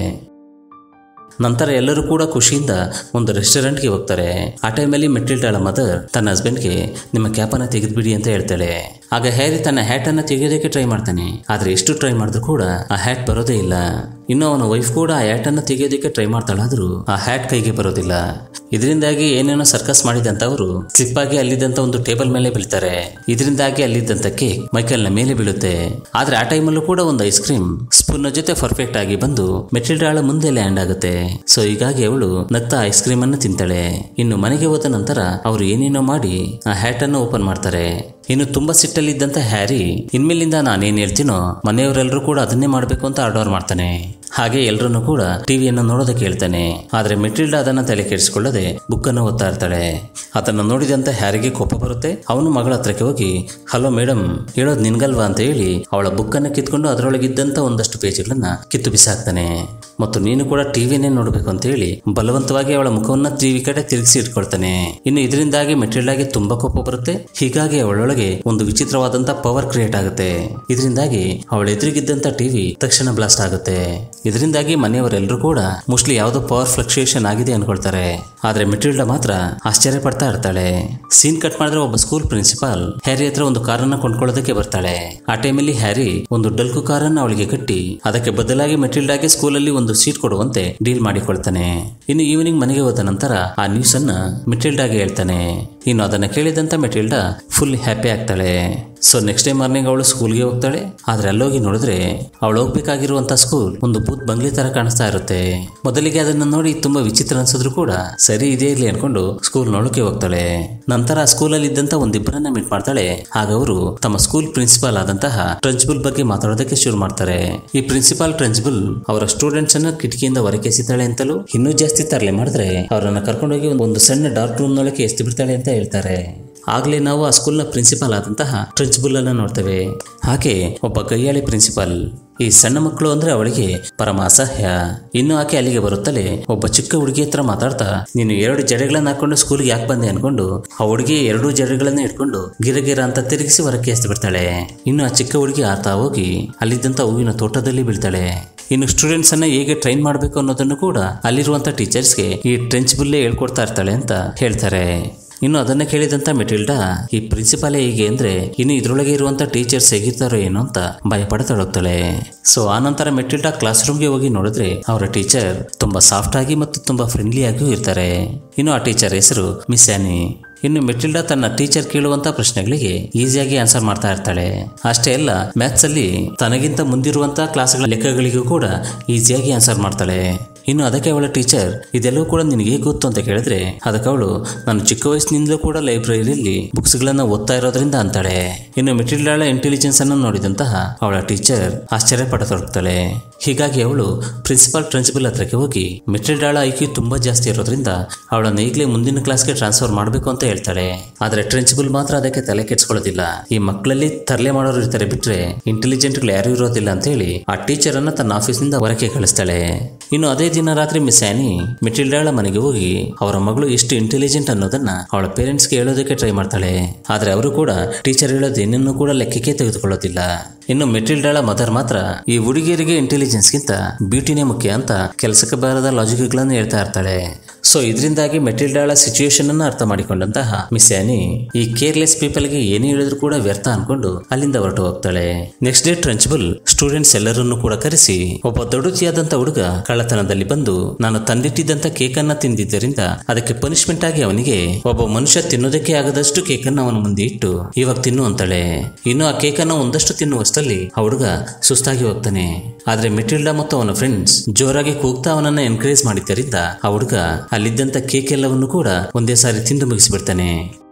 ನಂತರ ಎಲ್ಲರೂ ಕೂಡ ಖುಷಿಯಿಂದ ಒಂದು ರೆಸ್ಟೋರೆಂಟ್ಗೆ ಹೋಗ್ತಾರೆ ಆ ಟೈಮಲ್ಲಿ ಮೆಟ್ಟಿಲ್ಡಾಳ ಮದರ್ ತನ್ನ ಹಸ್ಬೆಂಡ್ಗೆ ನಿಮ್ಮ ಕ್ಯಾಪನ್ನ ತೆಗೆದ್ಬಿಡಿ ಅಂತ ಹೇಳ್ತಾಳೆ ಆಗ ಹ್ಯಾರಿ ತನ್ನ ಹ್ಯಾಟ್ ಅನ್ನ ತೆಗೆಯೋದಕ್ಕೆ ಟ್ರೈ ಮಾಡ್ತಾನೆ ಆದ್ರೆ ಎಷ್ಟು ಟ್ರೈ ಮಾಡಿದ್ರು ಕೂಡ ಆ ಹ್ಯಾಟ್ ಬರೋದೇ ಇಲ್ಲ ಇನ್ನು ಅವನ ವೈಫ್ ಕೂಡ ಆ ಹ್ಯಾಟ್ ಅನ್ನ ತೆಗೆಯೋದಕ್ಕೆ ಟ್ರೈ ಮಾಡ್ತಾಳಾದ್ರೂ ಆ ಹ್ಯಾಟ್ ಕೈಗೆ ಬರೋದಿಲ್ಲ ಇದರಿಂದಾಗಿ ಏನೇನೋ ಸರ್ಕಸ್ ಮಾಡಿದಂತ ಅವರು ಸ್ಲಿಪ್ ಆಗಿ ಅಲ್ಲಿದ್ದಂತ ಒಂದು ಟೇಬಲ್ ಮೇಲೆ ಬೀಳ್ತಾರೆ ಇದರಿಂದಾಗಿ ಅಲ್ಲಿದ್ದಂತ ಕೇಕ್ ಮೈಕಲ್ನ ಮೇಲೆ ಬೀಳುತ್ತೆ ಆದ್ರೆ ಆ ಟೈಮಲ್ಲೂ ಕೂಡ ಒಂದು ಐಸ್ ಕ್ರೀಮ್ ಸ್ಪೂನ್ ಜೊತೆ ಪರ್ಫೆಕ್ಟ್ ಆಗಿ ಬಂದು ಮೆಟಿಲ್ಡಾಳ ಮುಂದೆ ಲ್ಯಾಂಡ್ ಆಗುತ್ತೆ ಸೊ ಹೀಗಾಗಿ ಅವಳು ನಗ್ತಾ ಐಸ್ ಕ್ರೀಮ್ ಅನ್ನು ತಿಂತಾಳೆ ಇನ್ನು ಮನೆಗೆ ಹೋದ ನಂತರ ಅವರು ಏನೇನೋ ಮಾಡಿ ಆ ಹ್ಯಾಟ್ ಅನ್ನು ಓಪನ್ ಮಾಡ್ತಾರೆ ಇನ್ನು ತುಂಬಾ ಸಿಟ್ಟಲ್ಲಿದ್ದಂತ ಹ್ಯಾರಿ ಇನ್ಮೇಲಿಂದ ನಾನೇನ್ ಹೇಳ್ತೀನೋ ಮನೆಯವರೆಲ್ಲರೂ ಕೂಡ ಅದನ್ನೇ ಮಾಡ್ಬೇಕು ಅಂತ ಆರ್ಡರ್ ಮಾಡ್ತಾನೆ ಹಾಗೆ ಎಲ್ಲರನ್ನು ಕೂಡ ಟಿವಿಯನ್ನು ನೋಡೋದಕ್ಕೆ ಹೇಳ್ತಾನೆ ಆದ್ರೆ ಮೆಟ್ರಿಲ್ಡಾ ಅದನ್ನ ತಲೆ ಕೆಡಿಸಿಕೊಳ್ಳದೆ ಬುಕ್ ಅನ್ನು ಓದ್ತಾ ಇರ್ತಾಳೆ ಅದನ್ನ ನೋಡಿದಂತ ಹ್ಯಾರಿಗೆ ಕೋಪ ಬರುತ್ತೆ ಅವನು ಮಗಳ ಹತ್ರಕ್ಕೆ ಹೋಗಿ ಹಲೋ ಮೇಡಮ್ ಹೇಳೋದು ನಿನ್ಗಲ್ವಾ ಅಂತ ಹೇಳಿ ಅವಳ ಬುಕ್ ಅನ್ನ ಕಿತ್ಕೊಂಡು ಅದರೊಳಗಿದ್ದಂತ ಒಂದಷ್ಟು ಪೇಜ್ಗಳನ್ನ ಕಿತ್ತು ಬಿಸಾಕ್ತಾನೆ ಮತ್ತು ನೀನು ಕೂಡ ಟಿವಿನೇ ನೋಡಬೇಕು ಅಂತ ಹೇಳಿ ಬಲವಂತವಾಗಿ ಅವಳ ಮುಖವನ್ನ ಟಿವಿ ಕಡೆ ತಿರುಗಿಸಿ ಇಟ್ಕೊಳ್ತಾನೆ ಇನ್ನು ಇದರಿಂದಾಗಿ ಮೆಟ್ರಿಲ್ಡಾಗೆ ತುಂಬಾ ಕೋಪ ಬರುತ್ತೆ ಹೀಗಾಗಿ ಅವಳೊಳಗೆ ಒಂದು ವಿಚಿತ್ರವಾದಂತ ಪವರ್ ಕ್ರಿಯೇಟ್ ಆಗುತ್ತೆ ಇದರಿಂದಾಗಿ ಅವಳ ಎದುರಿಗಿದ್ದಂತ ಟಿವಿ ತಕ್ಷಣ ಬ್ಲಾಸ್ಟ್ ಆಗುತ್ತೆ ಇದರಿಂದಾಗಿ ಮನೆಯವರೆಲ್ಲರೂ ಕೂಡ ಮೋಸ್ಟ್ಲಿ ಯಾವುದೋ ಪವರ್ ಫ್ಲಕ್ಚುಯೇಷನ್ ಆಗಿದೆ ಅನ್ಕೊಳ್ತಾರೆ ಆದ್ರೆ ಮೆಟ್ರಿಲ್ಡಾ ಮಾತ್ರ ಆಶ್ಚರ್ಯ ಪಡ್ತಾ ಇರ್ತಾಳೆ ಸೀನ್ ಕಟ್ ಮಾಡಿದ್ರೆ ಒಬ್ಬ ಸ್ಕೂಲ್ ಪ್ರಿನ್ಸಿಪಾಲ್ ಹ್ಯಾರಿ ಹತ್ರ ಒಂದು ಕಾರನ್ನ ಕೊಂಡ್ಕೊಳ್ಳೋದಕ್ಕೆ ಬರ್ತಾಳೆ ಆ ಟೈಮಲ್ಲಿ ಹ್ಯಾರಿ ಒಂದು ಡಲ್ಕು ಕಾರನ್ನ ಅವಳಿಗೆ ಕಟ್ಟಿ ಅದಕ್ಕೆ ಬದಲಾಗಿ ಮೆಟಿಲ್ಡಾಗೆ ಸ್ಕೂಲಲ್ಲಿ ಒಂದು ಸೀಟ್ ಕೊಡುವಂತೆ ಡೀಲ್ ಮಾಡಿಕೊಳ್ತಾನೆ ಇನ್ನು ಈವ್ನಿಂಗ್ ಮನೆಗೆ ಹೋದ ನಂತರ ಆ ನ್ಯೂಸ್ ಅನ್ನ ಮೆಟಿಲ್ಡಾಗೆ ಹೇಳ್ತಾನೆ ಇನ್ನು ಅದನ್ನ ಕೇಳಿದಂತ ಮೆಟಿಲ್ಡಾ ಫುಲ್ ಹ್ಯಾಪಿ ಆಗ್ತಾಳೆ ಸೊ ನೆಕ್ಸ್ಟ್ ಡೇ ಮಾರ್ನಿಂಗ್ ಅವಳು ಸ್ಕೂಲ್ಗೆ ಹೋಗ್ತಾಳೆ ಆದ್ರೆ ಅಲ್ಲೋಗಿ ನೋಡಿದ್ರೆ ಅವಳು ಹೋಗ್ಬೇಕಾಗಿರುವಂತ ಸ್ಕೂಲ್ ಒಂದು ಬೂತ್ ಬಂಗ್ಲೆ ತರ ಕಾಣಿಸ್ತಾ ಇರುತ್ತೆ ಮೊದಲಿಗೆ ಅದನ್ನ ನೋಡಿ ತುಂಬಾ ವಿಚಿತ್ರ ಅನ್ಸಿದ್ರು ಕೂಡ ಸರಿ ಇದೇ ಇರ್ಲಿ ಅನ್ಕೊಂಡು ಸ್ಕೂಲ್ ನೋಡೋಕೆ ಹೋಗ್ತಾಳೆ ನಂತರ ಆ ಸ್ಕೂಲಲ್ಲಿ ಇದ್ದಂತ ಒಂದಿಬ್ಬರನ್ನ ಮೀಟ್ ಮಾಡ್ತಾಳೆ ಆಗ ಅವರು ತಮ್ಮ ಸ್ಕೂಲ್ ಪ್ರಿನ್ಸಿಪಾಲ್ ಆದಂತಹ ಟ್ರಂಚ್ಬುಲ್ ಬಗ್ಗೆ ಮಾತಾಡೋದಕ್ಕೆ ಶುರು ಮಾಡ್ತಾರೆ ಈ ಪ್ರಿನ್ಸಿಪಾಲ್ ಟ್ರಂಚ್ಬುಲ್ ಅವರ ಸ್ಟೂಡೆಂಟ್ಸ್ ಅನ್ನ ಕಿಟಕಿಯಿಂದ ಹೊರಕೆಸಿತಾಳೆ ಅಂತಲೂ ಇನ್ನೂ ಜಾಸ್ತಿ ತರಲೆ ಮಾಡಿದ್ರೆ ಅವರನ್ನ ಕರ್ಕೊಂಡೋಗಿ ಒಂದು ಸಣ್ಣ ಡಾರ್ಕ್ ರೂಮ್ ನೊಳಗೆ ಎಸ್ತಿ ಬಿಡ್ತಾಳೆ ಅಂತ ಹೇಳ್ತಾರೆ ಆಗ್ಲೇ ನಾವು ಆ ಸ್ಕೂಲ್ನ ಪ್ರಿನ್ಸಿಪಾಲ್ ಆದಂತಹ ಟ್ರಂಚ್ಬುಲ್ ಅನ್ನ ನೋಡ್ತೇವೆ ಹಾಗೆ ಒಬ್ಬ ಗಯ್ಯಾಳಿ ಪ್ರಿನ್ಸಿಪಾಲ್ ಈ ಸಣ್ಣ ಮಕ್ಕಳು ಅಂದ್ರೆ ಅವಳಿಗೆ ಪರಮ ಅಸಹ್ಯ ಇನ್ನು ಆಕೆ ಅಲ್ಲಿಗೆ ಬರುತ್ತಲೇ ಒಬ್ಬ ಚಿಕ್ಕ ಹುಡುಗಿ ಹತ್ರ ಮಾತಾಡ್ತಾ ನೀನು ಎರಡು ಜಡೆಗಳನ್ನ ಹಾಕೊಂಡು ಸ್ಕೂಲ್ಗೆ ಯಾಕೆ ಬಂದೆ ಅನ್ಕೊಂಡು ಆ ಹುಡುಗಿ ಎರಡು ಜಡೆಗಳನ್ನ ಇಟ್ಕೊಂಡು ಗಿರಗಿರ ಅಂತ ತಿರುಗಿಸಿ ಹೊರಕ್ಕೆ ಎಸ್ದು ಬಿಡ್ತಾಳೆ ಇನ್ನು ಆ ಚಿಕ್ಕ ಹುಡುಗಿ ಆರ್ತಾ ಹೋಗಿ ಅಲ್ಲಿದ್ದಂತ ಹೂವಿನ ತೋಟದಲ್ಲಿ ಬೀಳ್ತಾಳೆ ಇನ್ನು ಸ್ಟೂಡೆಂಟ್ಸ್ ಅನ್ನ ಹೇಗೆ ಟ್ರೈನ್ ಮಾಡಬೇಕು ಅನ್ನೋದನ್ನು ಕೂಡ ಅಲ್ಲಿರುವಂತ ಟೀಚರ್ಸ್ಗೆ ಈ ಟ್ರೆಂಚ್ ಬುಲ್ಲೇ ಹೇಳ್ಕೊಡ್ತಾ ಇರ್ತಾಳೆ ಅಂತ ಹೇಳ್ತಾರೆ ಇನ್ನು ಅದನ್ನ ಕೇಳಿದಂತ ಮೆಟಿಲ್ಡಾ ಈ ಪ್ರಿನ್ಸಿಪಾಲೇ ಹೀಗೆ ಅಂದ್ರೆ ಇನ್ನು ಇದ್ರೊಳಗೆ ಇರುವಂತ ಟೀಚರ್ಸ್ ಹೇಗಿರ್ತಾರೋ ಏನೋ ಅಂತ ಭಯ ಪಡ್ತಾಳೋಗ್ತಾಳೆ ಸೊ ಆ ನಂತರ ಮೆಟಿಲ್ಡಾ ಕ್ಲಾಸ್ ರೂಮ್ಗೆ ಹೋಗಿ ನೋಡಿದ್ರೆ ಅವರ ಟೀಚರ್ ತುಂಬಾ ಸಾಫ್ಟ್ ಆಗಿ ಮತ್ತು ತುಂಬಾ ಫ್ರೆಂಡ್ಲಿ ಆಗಿಯೂ ಇರ್ತಾರೆ ಇನ್ನು ಆ ಟೀಚರ್ ಹೆಸರು ಮಿಸ್ ಆನಿ ಇನ್ನು ಮೆಟಿಲ್ಡಾ ತನ್ನ ಟೀಚರ್ ಕೇಳುವಂತ ಪ್ರಶ್ನೆಗಳಿಗೆ ಈಸಿಯಾಗಿ ಆನ್ಸರ್ ಮಾಡ್ತಾ ಇರ್ತಾಳೆ ಅಷ್ಟೇ ಅಲ್ಲ ಮ್ಯಾಥ್ಸ್ ಅಲ್ಲಿ ತನಗಿಂತ ಮುಂದಿರುವಂತ ಕ್ಲಾಸ್ಗಳ ಲೆಕ್ಕಗಳಿಗೂ ಕೂಡ ಈಸಿಯಾಗಿ ಆನ್ಸರ್ ಮಾಡ್ತಾಳೆ ಇನ್ನು ಅದಕ್ಕೆ ಅವಳ ಟೀಚರ್ ಇದೆಲ್ಲವೂ ಕೂಡ ನಿನಗೆ ಹೇಗೆ ಗೊತ್ತು ಅಂತ ಕೇಳಿದ್ರೆ ಅದಕ್ಕೆ ಅವಳು ನಾನು ಚಿಕ್ಕ ವಯಸ್ಸಿನಿಂದಲೂ ಕೂಡ ಲೈಬ್ರರಿಯಲ್ಲಿ ಬುಕ್ಸ್ಗಳನ್ನ ಓದ್ತಾ ಇರೋದ್ರಿಂದ ಅಂತಾಳೆ ಇನ್ನು ಮೆಟಿಲ್ಡಾಳ ಇಂಟೆಲಿಜೆನ್ಸ್ ಅನ್ನು ನೋಡಿದಂತಹ ಅವಳ ಟೀಚರ್ ಆಶ್ಚರ್ಯ ಪಡತೊಡಗ್ತಾಳೆ ಹೀಗಾಗಿ ಅವಳು ಪ್ರಿನ್ಸಿಪಾಲ್ ಪ್ರಿನ್ಸಿಪಲ್ ಹತ್ರಕ್ಕೆ ಹೋಗಿ ಮೆಟಿಲ್ಡಾಳ ಐಕ್ಯೂ ತುಂಬಾ ಜಾಸ್ತಿ ಇರೋದ್ರಿಂದ ಅವಳನ್ನ ಈಗಲೇ ಮುಂದಿನ ಕ್ಲಾಸ್ಗೆ ಟ್ರಾನ್ಸ್ಫರ್ ಮಾಡಬೇಕು ಅಂತ ಹೇಳ್ತಾಳೆ ಆದ್ರೆ ಪ್ರಿನ್ಸಿಪಲ್ ಮಾತ್ರ ಅದಕ್ಕೆ ತಲೆ ಕೆಡ್ಸ್ಕೊಳ್ಳೋದಿಲ್ಲ ಈ ಮಕ್ಕಳಲ್ಲಿ ತರಲೆ ಮಾಡೋರು ಇರ್ತಾರೆ ಬಿಟ್ರೆ ಇಂಟೆಲಿಜೆಂಟ್ಗಳು ಯಾರು ಇರೋದಿಲ್ಲ ಅಂತ ಹೇಳಿ ಆ ಟೀಚರ್ ಅನ್ನ ತನ್ನ ಆಫೀಸ್ನಿಂದ ಹೊರಗೆ ಕಳಿಸ್ತಾಳೆ ಇನ್ನು ಅದೇ ದಿನ ರಾತ್ರಿ ಮಿಸ್ ಆನಿ ಮೆಟಿಲ್ಡಾಳ ಮನೆಗೆ ಹೋಗಿ ಅವರ ಮಗಳು ಎಷ್ಟು ಇಂಟೆಲಿಜೆಂಟ್ ಅನ್ನೋದನ್ನ ಅವಳ ಪೇರೆಂಟ್ಸ್ಗೆ ಹೇಳೋದಕ್ಕೆ ಟ್ರೈ ಮಾಡ್ತಾಳೆ ಆದ್ರೆ ಅವರು ಕೂಡ ಟೀಚರ್ ಹೇಳೋದು ಏನನ್ನೂ ಕೂಡ ಲೆಕ್ಕಕ್ಕೆ ತೆಗೆದುಕೊಳ್ಳೋದಿಲ್ಲ ಇನ್ನು ಮೆಟಿಲ್ಡಾಳ ಮದರ್ ಮಾತ್ರ ಈ ಹುಡುಗಿಯರಿಗೆ ಇಂಟೆಲಿಜೆನ್ಸ್ಗಿಂತ ಬ್ಯೂಟಿನೇ ಮುಖ್ಯ ಅಂತ ಕೆಲಸಕ್ಕೆ ಬಾರದ ಲಾಜಿಕ್ಗಳನ್ನು ಹೇಳ್ತಾ ಇರ್ತಾಳೆ ಸೊ ಇದರಿಂದಾಗಿ ಮೆಟಿಲ್ಡಾಳ ಸಿಚುಯೇಷನ್ ಅನ್ನ ಅರ್ಥ ಮಾಡಿಕೊಂಡಂತಹ ಮಿಸ್ ಆನಿ ಈ ಕೇರ್ಲೆಸ್ ಪೀಪಲ್ಗೆ ಏನೇ ಹೇಳಿದ್ರು ಕೂಡ ವ್ಯರ್ಥ ಅನ್ಕೊಂಡು ಅಲ್ಲಿಂದ ಹೊರಟು ಹೋಗ್ತಾಳೆ ನೆಕ್ಸ್ಟ್ ಡೇ ಟ್ರಂಚ್ಬುಲ್ ಸ್ಟೂಡೆಂಟ್ಸ್ ಎಲ್ಲರನ್ನೂ ಕೂಡ ಕರೆಸಿ ಒಬ್ಬ ದೊಡುತಿಯಾದಂತ ಹುಡುಗ ಕಳ್ಳತನದಲ್ಲಿ ಬಂದು ನಾನು ತಂದಿಟ್ಟಿದ್ದಂತ ಕೇಕ್ ಅನ್ನ ತಿಂದಿದ್ದರಿಂದ ಅದಕ್ಕೆ ಪನಿಷ್ಮೆಂಟ್ ಆಗಿ ಅವನಿಗೆ ಒಬ್ಬ ಮನುಷ್ಯ ತಿನ್ನೋದಕ್ಕೆ ಆಗದಷ್ಟು ಕೇಕ್ ಅನ್ನ ಅವನ ಮುಂದೆ ಇಟ್ಟು ಇವಾಗ ತಿನ್ನು ಅಂತಾಳೆ ಇನ್ನು ಆ ಕೇಕ್ ಅನ್ನ ಒಂದಷ್ಟು ತಿನ್ನುವಷ್ಟರಲ್ಲಿ ಆ ಹುಡುಗ ಸುಸ್ತಾಗಿ ಹೋಗ್ತಾನೆ ಆದ್ರೆ ಮೆಟಿಲ್ಡಾ ಮತ್ತು ಅವನ ಫ್ರೆಂಡ್ಸ್ ಜೋರಾಗಿ ಕೂಗ್ತಾ ಅವನನ್ನ ಎನ್ಕರೇಜ್ ಮಾಡಿದ್ದರಿಂದ ಆ ಹುಡುಗ ಅಲ್ಲಿದ್ದಂತ ಕೇಕ್ ಎಲ್ಲವನ್ನು ಕೂಡ ಒಂದೇ ಸಾರಿ ತಿಂದು ಮುಗಿಸಿಬಿಡ್ತಾನೆ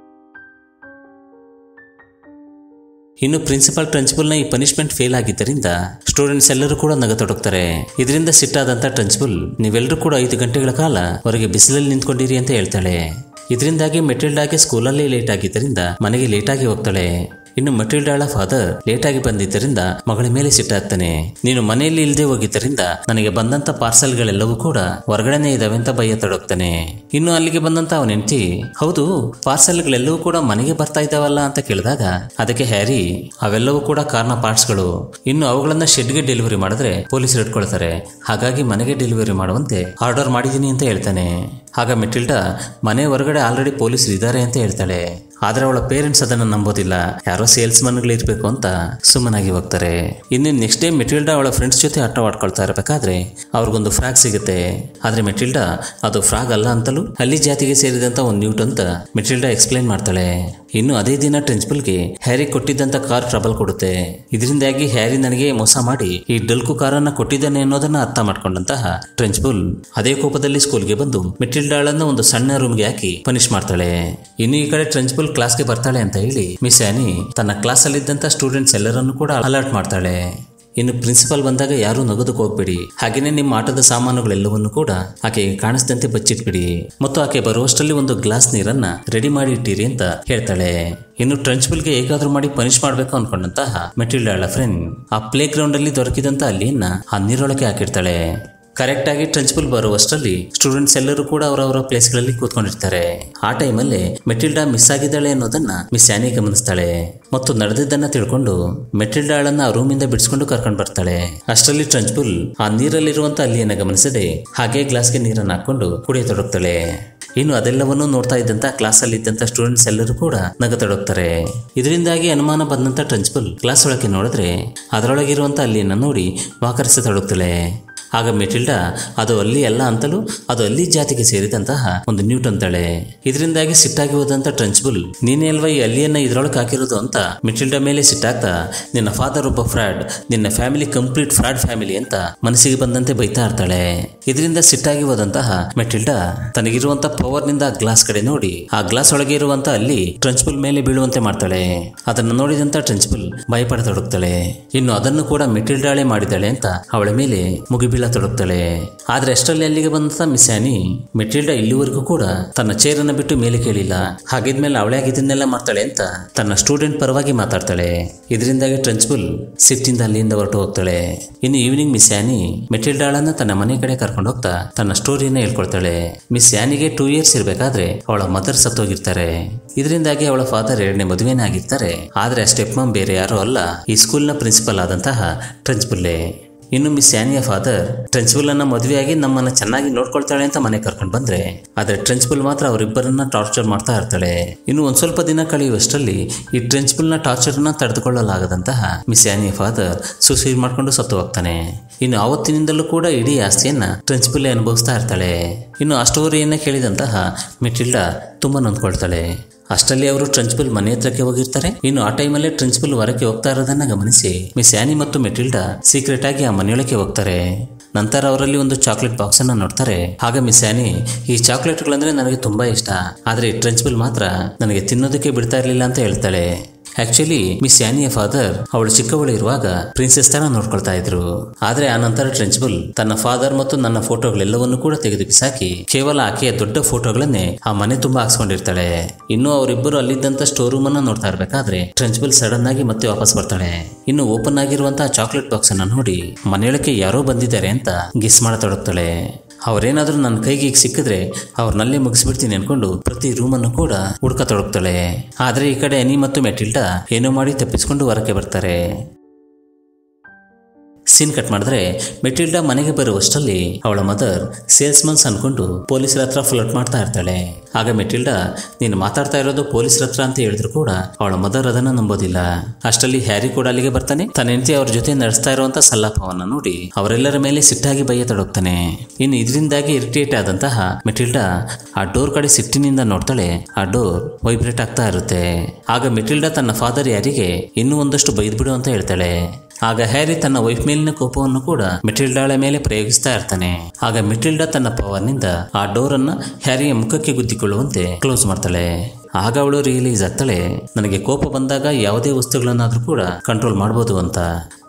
ಇನ್ನು ಪ್ರಿನ್ಸಿಪಾಲ್ ಟ್ರಂಚ್ಬುಲ್ನ ಈ ಪನಿಷ್ಮೆಂಟ್ ಫೇಲ್ ಆಗಿದ್ದರಿಂದ ಸ್ಟೂಡೆಂಟ್ಸ್ ಎಲ್ಲರೂ ಕೂಡ ನಗತೊಡಗ್ತಾರೆ ಇದರಿಂದ ಸಿಟ್ಟಾದಂತ ಟ್ರಂಚ್ಬುಲ್ ನೀವೆಲ್ಲರೂ ಕೂಡ ಐದು ಗಂಟೆಗಳ ಕಾಲ ಹೊರಗೆ ಬಿಸಿಲಲ್ಲಿ ನಿಂತ್ಕೊಂಡಿರಿ ಅಂತ ಹೇಳ್ತಾಳೆ ಇದರಿಂದಾಗಿ ಮೆಟಿಲ್ಡಾಗೆ ಸ್ಕೂಲಲ್ಲಿ ಲೇಟ್ ಆಗಿದ್ದರಿಂದ ಮನೆಗೆ ಲೇಟಾಗಿ ಹೋಗ್ತಾಳೆ ಇನ್ನು ಮೆಟಿಲ್ಡಾಳ ಫಾದರ್ ಲೇಟ್ ಆಗಿ ಬಂದಿದ್ದರಿಂದ ಮಗಳ ಮೇಲೆ ಸಿಟ್ಟಾಗ್ತಾನೆ ನೀನು ಮನೆಯಲ್ಲಿ ಇಲ್ಲದೆ ಹೋಗಿದ್ದರಿಂದ ನನಗೆ ಬಂದಂತ ಪಾರ್ಸಲ್ಗಳೆಲ್ಲವೂ ಕೂಡ ಹೊರಗಡೆನೆ ಇದಾವೆ ಅಂತ ಭಯ ತಡೋಗ್ತಾನೆ ಇನ್ನು ಅಲ್ಲಿಗೆ ಬಂದಂತ ಅವನ ಹೆಂಡತಿ ಹೌದು ಪಾರ್ಸಲ್ಗಳೆಲ್ಲವೂ ಕೂಡ ಮನೆಗೆ ಬರ್ತಾ ಇದ್ದಾವಲ್ಲ ಅಂತ ಕೇಳಿದಾಗ ಅದಕ್ಕೆ ಹ್ಯಾರಿ ಅವೆಲ್ಲವೂ ಕೂಡ ಕಾರ್ನ ಪಾರ್ಟ್ಸ್ಗಳು ಇನ್ನು ಅವುಗಳನ್ನ ಶೆಡ್ಗೆ ಡೆಲಿವರಿ ಮಾಡಿದ್ರೆ ಪೊಲೀಸರು ಇಟ್ಕೊಳ್ತಾರೆ ಹಾಗಾಗಿ ಮನೆಗೆ ಡೆಲಿವರಿ ಮಾಡುವಂತೆ ಆರ್ಡರ್ ಮಾಡಿದ್ದೀನಿ ಅಂತ ಹೇಳ್ತಾನೆ ಆಗ ಮೆಟಿಲ್ಡಾ ಮನೆ ಹೊರಗಡೆ ಆಲ್ರೆಡಿ ಪೊಲೀಸರು ಇದ್ದಾರೆ ಅಂತ ಹೇಳ್ತಾಳೆ ಆದ್ರೆ ಅವಳ ಪೇರೆಂಟ್ಸ್ ಅದನ್ನ ನಂಬೋದಿಲ್ಲ ಯಾರೋ ಸೇಲ್ಸ್ ಮನ್ಗಳು ಇರ್ಬೇಕು ಅಂತ ಸುಮ್ಮನಾಗಿ ಹೋಗ್ತಾರೆ ಇನ್ನು ನೆಕ್ಸ್ಟ್ ಡೇ ಮೆಟಿಲ್ಡಾ ಅವಳ ಫ್ರೆಂಡ್ಸ್ ಜೊತೆ ಆಟ ಆಡ್ಕೊಳ್ತಾ ಇರಬೇಕಾದ್ರೆ ಅವ್ರಿಗೊಂದು ಫ್ರಾಗ್ ಸಿಗುತ್ತೆ ಆದ್ರೆ ಮೆಟಿಲ್ಡಾ ಅದು ಫ್ರಾಗ್ ಅಲ್ಲ ಅಂತಲೂ ಹಳ್ಳಿ ಜಾತಿಗೆ ಸೇರಿದಂತ ಒಂದು ನ್ಯೂಟ್ ಅಂತ ಮೆಟಿಲ್ಡಾ ಎಕ್ಸ್ಪ್ಲೈನ್ ಮಾಡ್ತಾಳೆ ಇನ್ನು ಅದೇ ದಿನ ಪ್ರಿನ್ಸಿಪಲ್ಗೆ ಹ್ಯಾರಿ ಕೊಟ್ಟಿದ್ದಂತ ಕಾರ್ ಟ್ರಬಲ್ ಕೊಡುತ್ತೆ ಇದರಿಂದಾಗಿ ಹ್ಯಾರಿ ನನಗೆ ಮೋಸ ಮಾಡಿ ಈ ಡಲ್ಕು ಕಾರನ್ನ ಕೊಟ್ಟಿದ್ದಾನೆ ಅನ್ನೋದನ್ನ ಅರ್ಥ ಮಾಡ್ಕೊಂಡಂತಹ ಪ್ರಿನ್ಸಿಪಲ್ ಅದೇ ಕೋಪದಲ್ಲಿ ಸ್ಕೂಲ್ಗೆ ಬಂದು ಮೆಟಿಲ್ಡಾಳನ್ನ ಒಂದು ಸಣ್ಣ ರೂಮ್ಗೆ ಹಾಕಿ ಪನಿಷ್ ಮಾಡ್ತಾಳೆ ಇನ್ನು ಈ ಕಡೆ ಪ್ರಿನ್ಸಿಪಲ್ ಕ್ಲಾಸ್ಗೆ ಬರ್ತಾಳೆ ಅಂತ ಹೇಳಿ ಮಿಸ್ ಆನಿ ತನ್ನ ಕ್ಲಾಸಲ್ಲಿದ್ದಂತ ಸ್ಟೂಡೆಂಟ್ಸ್ ಎಲ್ಲರನ್ನೂ ಕೂಡ ಅಲರ್ಟ್ ಮಾಡ್ತಾಳೆ ಇನ್ನು ಪ್ರಿನ್ಸಿಪಲ್ ಬಂದಾಗ ಯಾರೂ ನಗೋದಕ್ಕೆ ಹೋಗ್ಬೇಡಿ ಹಾಗೇನೆ ನಿಮ್ಮ ಆಟದ ಸಾಮಾನುಗಳೆಲ್ಲವನ್ನು ಕೂಡ ಆಕೆಗೆ ಕಾಣಿಸ್ದಂತೆ ಬಚ್ಚಿಟ್ಬಿಡಿ ಮತ್ತು ಆಕೆ ಬರುವಷ್ಟರಲ್ಲಿ ಒಂದು ಗ್ಲಾಸ್ ನೀರನ್ನ ರೆಡಿ ಮಾಡಿ ಇಟ್ಟಿರಿ ಅಂತ ಹೇಳ್ತಾಳೆ ಇನ್ನು ಟ್ರಂಚ್ಬಲ್ಗೆ ಹೇಗಾದ್ರೂ ಮಾಡಿ ಪನಿಷ್ ಮಾಡ್ಬೇಕು ಅನ್ಕೊಂಡಂತಹ ಮೆಟಿಲ್ಡಾಳ ಫ್ರೆಂಡ್ ಆ ಪ್ಲೇ ಗ್ರೌಂಡ್ ಅಲ್ಲಿ ದೊರಕಿದಂತ ಅಲ್ಲಿಯನ್ನ ಆ ನೀರೊಳಗೆ ಹಾಕಿರ್ತಾಳೆ ಕರೆಕ್ಟ್ ಆಗಿ ಟ್ರಂಚ್ಬಲ್ ಬರುವಷ್ಟರಲ್ಲಿ ಸ್ಟೂಡೆಂಟ್ಸ್ ಎಲ್ಲರೂ ಕೂಡ ಅವರವರ ಪ್ಲೇಸ್ಗಳಲ್ಲಿ ಕೂತ್ಕೊಂಡಿರ್ತಾರೆ ಆ ಟೈಮಲ್ಲಿ ಮೆಟಿಲ್ಡಾ ಮಿಸ್ ಆಗಿದ್ದಾಳೆ ಅನ್ನೋದನ್ನ ಮಿಸ್ ಆನಿ ಗಮನಿಸ್ತಾಳೆ ಮತ್ತು ನಡೆದಿದ್ದನ್ನ ತಿಳ್ಕೊಂಡು ಮೆಟಿಲ್ಡಾಳನ್ನ ಆ ರೂಮಿಂದ ಬಿಡಿಸ್ಕೊಂಡು ಕರ್ಕೊಂಡು ಬರ್ತಾಳೆ ಅಷ್ಟರಲ್ಲಿ ಟ್ರಂಚ್ಬುಲ್ ಆ ನೀರಲ್ಲಿರುವಂತ ಅಲ್ಲಿಯನ್ನ ಗಮನಿಸದೆ ಹಾಗೆ ಗ್ಲಾಸ್ಗೆ ನೀರನ್ನು ಹಾಕೊಂಡು ಕುಡಿಯತೊಡಗ್ತಾಳೆ ಇನ್ನು ಅದೆಲ್ಲವನ್ನೂ ನೋಡ್ತಾ ಇದ್ದಂತ ಕ್ಲಾಸಲ್ಲಿ ಇದ್ದಂತ ಸ್ಟೂಡೆಂಟ್ಸ್ ಎಲ್ಲರೂ ಕೂಡ ನಗತೊಡಗ್ತಾರೆ ಇದರಿಂದಾಗಿ ಅನುಮಾನ ಬಂದಂತ ಪ್ರಿನ್ಸಿಪಲ್ ಕ್ಲಾಸ್ ಒಳಗೆ ನೋಡಿದ್ರೆ ಅದರೊಳಗಿರುವಂತ ಅಲ್ಲಿಯನ್ನ ನೋಡಿ ವಾಕರಿಸತೊಡಗ್ತಾಳೆ ಆಗ ಮೆಟಿಲ್ಡಾ ಅದು ಅಲ್ಲಿ ಅಲ್ಲ ಅಂತಲೂ ಅದು ಅಲ್ಲಿ ಜಾತಿಗೆ ಸೇರಿದಂತಹ ಒಂದು ನ್ಯೂಟ್ ಅಂತಾಳೆ ಇದರಿಂದಾಗಿ ಸಿಟ್ಟಾಗಿ ಹೋದಂತ ಟ್ರಂಚ್ಬುಲ್ ನೀನೇ ಅಲ್ವಾ ಈ ಅಲ್ಲಿಯನ್ನ ಇದ್ರೊಳಗೆ ಹಾಕಿರೋದು ಅಂತ ಮೆಟಿಲ್ಡಾ ಮೇಲೆ ಸಿಟ್ಟಾಗ್ತಾ ನಿನ್ನ ಫಾದರ್ ಒಬ್ಬ ಫ್ರಾಡ್ ನಿನ್ನ ಫ್ಯಾಮಿಲಿ ಕಂಪ್ಲೀಟ್ ಫ್ರಾಡ್ ಫ್ಯಾಮಿಲಿ ಅಂತ ಮನಸ್ಸಿಗೆ ಬಂದಂತೆ ಬೈತಾ ಇರ್ತಾಳೆ ಇದರಿಂದ ಸಿಟ್ಟಾಗಿ ಹೋದಂತಹ ಮೆಟಿಲ್ಡಾ ತನಗಿರುವಂತ ಪವರ್ ನಿಂದ ಆ ಗ್ಲಾಸ್ ಕಡೆ ನೋಡಿ ಆ ಗ್ಲಾಸ್ ಒಳಗೆ ಇರುವಂತ ಅಲ್ಲಿ ಟ್ರಂಚ್ಬುಲ್ ಮೇಲೆ ಬೀಳುವಂತೆ ಮಾಡ್ತಾಳೆ ಅದನ್ನು ನೋಡಿದಂತ ಟ್ರಂಚ್ಬುಲ್ ಭಯಪಡತೊಡಗ್ತಾಳೆ ಇನ್ನು ಅದನ್ನು ಕೂಡ ಮೆಟಿಲ್ಡಾಳೆ ಮಾಡಿದ್ದಾಳೆ ಅಂತ ಅವಳ ಮೇಲೆ ಮುಗಿಬೀಳ ತೊಡಗ್ತಾಳೆ ಆದ್ರೆ ಅಷ್ಟರಲ್ಲಿ ಅಲ್ಲಿಗೆ ಬಂದಂತ ಮಿಸ್ ಆನಿ ಮೆಟಿಲ್ಡಾ ಇಲ್ಲಿವರೆಗೂ ಕೂಡ ತನ್ನ ಚೇರನ್ನ ಬಿಟ್ಟು ಮೇಲೆ ಕೇಳಿಲ್ಲ ಹಾಗಿದ್ಮೇಲೆ ಅವಳೇ ಇದನ್ನೆಲ್ಲ ಮಾಡ್ತಾಳೆ ಅಂತ ತನ್ನ ಸ್ಟೂಡೆಂಟ್ ಪರವಾಗಿ ಮಾತಾಡ್ತಾಳೆ ಇದರಿಂದಾಗಿ ಟ್ರಂಚ್ಬುಲ್ ಸಿಟ್ಟಿಂದ ಅಲ್ಲಿಂದ ಹೊರಟು ಹೋಗ್ತಾಳೆ ಇನ್ನು ಈವ್ನಿಂಗ್ ಮಿಸ್ ಆನಿ ಮೆಟಿಲ್ಡಾಳನ್ನ ತನ್ನ ಮನೆ ಕಡೆ ಕರ್ಕೊಂಡು ಹೋಗ್ತಾ ತನ್ನ ಸ್ಟೋರಿನ ಹೇಳ್ಕೊಳ್ತಾಳೆ ಮಿಸ್ ಆನಿಗೆ ಟೂ ಇಯರ್ಸ್ ಇರಬೇಕಾದ್ರೆ ಅವಳ ಮದರ್ ಸತ್ತೋಗಿರ್ತಾರೆ ಇದರಿಂದಾಗಿ ಅವಳ ಫಾದರ್ ಎರಡನೇ ಮದುವೆನೇ ಆಗಿರ್ತಾರೆ ಆದ್ರೆ ಆ ಸ್ಟೆಪ್ ಮಮ್ ಬೇರೆ ಯಾರೋ ಅಲ್ಲ ಈ ಸ್ಕೂಲ್ನ ಪ್ರಿನ್ಸಿಪಲ್ ಆದಂತಹ ಟ್ರಂಚ್ಬುಲ್ಲೆ ಇನ್ನು ಮಿಸ್ ಆನಿಯ ಫಾದರ್ ಟ್ರೆನ್ಸ್ಬುಲ್ ಅನ್ನ ಮದುವೆಯಾಗಿ ನಮ್ಮನ್ನ ಚೆನ್ನಾಗಿ ನೋಡ್ಕೊಳ್ತಾಳೆ ಅಂತ ಮನೆ ಕರ್ಕೊಂಡು ಬಂದ್ರೆ ಆದ್ರೆ ಟ್ರೆನ್ಸ್ಬುಲ್ ಮಾತ್ರ ಅವರಿಬ್ಬರನ್ನ ಟಾರ್ಚರ್ ಮಾಡ್ತಾ ಇರ್ತಾಳೆ ಇನ್ನು ಒಂದ್ ಸ್ವಲ್ಪ ದಿನ ಕಳೆಯುವಷ್ಟರಲ್ಲಿ ಈ ಟ್ರೆನ್ಸ್ಬುಲ್ ನ ಟಾರ್ಚರ್ ನ ತಡೆದುಕೊಳ್ಳಲಾಗದಂತಹ ಮಿಸ್ ಆನಿಯ ಫಾದರ್ ಸುಸೈಡ್ ಮಾಡ್ಕೊಂಡು ಸತ್ತು ಹೋಗ್ತಾನೆ ಇನ್ನು ಆವತ್ತಿನಿಂದಲೂ ಕೂಡ ಇಡೀ ಆಸ್ತಿಯನ್ನ ಟ್ರೆನ್ಸ್ಬುಲ್ ಅನುಭವಿಸ್ತಾ ಇರ್ತಾಳೆ ಇನ್ನು ಆ ಸ್ಟೋರಿಯನ್ನ ಕೇಳಿದಂತಹ ಮೆಟಿಲ್ಡಾ ತುಂಬಾ ನೊಂದ್ಕೊಳ್ತಾಳೆ ಅಷ್ಟರಲ್ಲಿ ಅವರು ಟ್ರಂಚ್ಬಲ್ ಮನೆ ಹತ್ರಕ್ಕೆ ಹೋಗಿರ್ತಾರೆ ಇನ್ನು ಆ ಟೈಮಲ್ಲೇ ಟ್ರಂಚ್ಬಲ್ ಹೊರಕ್ಕೆ ಹೋಗ್ತಾ ಇರೋದನ್ನ ಗಮನಿಸಿ ಮಿಸ್ ಆನಿ ಮತ್ತು ಮೆಟಿಲ್ಡಾ ಸೀಕ್ರೆಟ್ ಆಗಿ ಆ ಮನೆಯೊಳಗೆ ಹೋಗ್ತಾರೆ ನಂತರ ಅವರಲ್ಲಿ ಒಂದು ಚಾಕ್ಲೇಟ್ ಬಾಕ್ಸ್ ಅನ್ನ ನೋಡ್ತಾರೆ ಆಗ ಮಿಸ್ ಆನಿ ಈ ಚಾಕ್ಲೇಟ್ಗಳಂದ್ರೆ ನನಗೆ ತುಂಬಾ ಇಷ್ಟ ಆದ್ರೆ ಈ ಟ್ರಂಚ್ಬಲ್ ಮಾತ್ರ ನನಗೆ ತಿನ್ನೋದಕ್ಕೆ ಬಿಡ್ತಾ ಇರ್ಲಿಲ್ಲ ಅಂತ ಹೇಳ್ತಾಳೆ ಆಕ್ಚುಲಿ ಮಿಸ್ ಆನಿಯ ಫಾದರ್ ಅವಳು ಚಿಕ್ಕವಳು ಇರುವಾಗ ಪ್ರಿನ್ಸೆಸ್ ತರ ನೋಡ್ಕೊಳ್ತಾ ಇದ್ರು ಆದ್ರೆ ಆ ನಂತರ ಟ್ರೆಂಚ್ಬುಲ್ ತನ್ನ ಫಾದರ್ ಮತ್ತು ನನ್ನ ಫೋಟೋಗಳೆಲ್ಲವನ್ನು ಕೂಡ ತೆಗೆದು ಬಿಸಾಕಿ ಕೇವಲ ಆಕೆಯ ದೊಡ್ಡ ಫೋಟೋಗಳನ್ನೇ ಆ ಮನೆ ತುಂಬಾ ಹಾಕ್ಸ್ಕೊಂಡಿರ್ತಾಳೆ ಇನ್ನು ಅವರಿಬ್ಬರು ಅಲ್ಲಿದ್ದಂತ ಸ್ಟೋರ್ ರೂಮ್ ಅನ್ನ ನೋಡ್ತಾ ಇರ್ಬೇಕಾದ್ರೆ ಟ್ರೆಂಚ್ಬುಲ್ ಸಡನ್ ಆಗಿ ಮತ್ತೆ ವಾಪಸ್ ಬರ್ತಾಳೆ ಇನ್ನು ಓಪನ್ ಆಗಿರುವಂತಹ ಚಾಕ್ಲೇಟ್ ಬಾಕ್ಸ್ ಅನ್ನ ನೋಡಿ ಮನೆಯೊಳಕ್ಕೆ ಯಾರೋ ಬಂದಿದ್ದಾರೆ ಅಂತ ಗಿಸ್ ಮಾಡತೊಡಗ್ತಾಳೆ ಅವ್ರೇನಾದ್ರೂ ನನ್ನ ಕೈಗೆ ಈಗ ಸಿಕ್ಕಿದ್ರೆ ಅವ್ರನ್ನಲ್ಲೇ ಮುಗಿಸ್ಬಿಡ್ತೀನಿ ಅನ್ಕೊಂಡು ಪ್ರತಿ ರೂಮನ್ನು ಕೂಡ ಹುಡ್ಕತೊಡಗ್ತಾಳೆ ಆದ್ರೆ ಈ ಕಡೆ ಅನಿ ಮತ್ತು ಮೆಟಿಲ್ಡಾ ಏನೋ ಮಾಡಿ ತಪ್ಪಿಸ್ಕೊಂಡು ಹೊರಕ್ಕೆ ಬರ್ತಾರೆ ಸೀನ್ ಕಟ್ ಮಾಡಿದ್ರೆ ಮೆಟಿಲ್ಡಾ ಮನೆಗೆ ಬರುವಷ್ಟರಲ್ಲಿ ಅವಳ ಮದರ್ ಸೇಲ್ಸ್ ಮನ್ಸ್ ಅನ್ಕೊಂಡು ಪೊಲೀಸರ ಹತ್ರ ಫ್ಲಟ್ ಮಾಡ್ತಾ ಇರ್ತಾಳೆ ಆಗ ಮೆಟಿಲ್ಡಾ ನೀನು ಮಾತಾಡ್ತಾ ಇರೋದು ಪೊಲೀಸರ ಹತ್ರ ಅಂತ ಹೇಳಿದ್ರು ಕೂಡ ಅವಳ ಮದರ್ ಅದನ್ನ ನಂಬೋದಿಲ್ಲ ಅಷ್ಟರಲ್ಲಿ ಹ್ಯಾರಿ ಕೂಡ ಅಲ್ಲಿಗೆ ಬರ್ತಾನೆ ತನ್ನ ಹೆಂಡತಿ ಅವ್ರ ಜೊತೆ ನಡೆಸ್ತಾ ಇರುವಂತ ಸಲ್ಲಾಪವನ್ನ ನೋಡಿ ಅವರೆಲ್ಲರ ಮೇಲೆ ಸಿಟ್ಟಾಗಿ ಬೈಯತೊಡಗ್ತಾನೆ ಇನ್ನು ಇದರಿಂದಾಗಿ ಇರಿಟೇಟ್ ಆದಂತಹ ಮೆಟಿಲ್ಡಾ ಆ ಡೋರ್ ಕಡೆ ಸಿಟ್ಟಿನಿಂದ ನೋಡ್ತಾಳೆ ಆ ಡೋರ್ ವೈಬ್ರೇಟ್ ಆಗ್ತಾ ಇರುತ್ತೆ ಆಗ ಮೆಟಿಲ್ಡಾ ತನ್ನ ಫಾದರ್ ಯಾರಿಗೆ ಇನ್ನೂ ಒಂದಷ್ಟು ಬೈದ್ಬಿಡು ಅಂತ ಹೇಳ್ತಾಳೆ ಆಗ ಹ್ಯಾರಿ ತನ್ನ ವೈಫ್ ಮೇಲಿನ ಕೋಪವನ್ನು ಕೂಡ ಮೆಟಿಲ್ಡಾಳ ಮೇಲೆ ಪ್ರಯೋಗಿಸ್ತಾ ಇರ್ತಾನೆ ಆಗ ಮೆಟಿಲ್ಡಾ ತನ್ನ ಪವರ್ನಿಂದ ಆ ಡೋರ್ ಅನ್ನ ಹ್ಯಾರಿಯ ಮುಖಕ್ಕೆ ಗುದ್ದಿಕೊಳ್ಳುವಂತೆ ಕ್ಲೋಸ್ ಮಾಡ್ತಾಳೆ ಆಗ ಅವಳು ರಿಯಲೈಸ್ ಆಗ್ತಾಳೆ ನನಗೆ ಕೋಪ ಬಂದಾಗ ಯಾವುದೇ ವಸ್ತುಗಳನ್ನಾದ್ರೂ ಕೂಡ ಕಂಟ್ರೋಲ್ ಮಾಡ್ಬೋದು ಅಂತ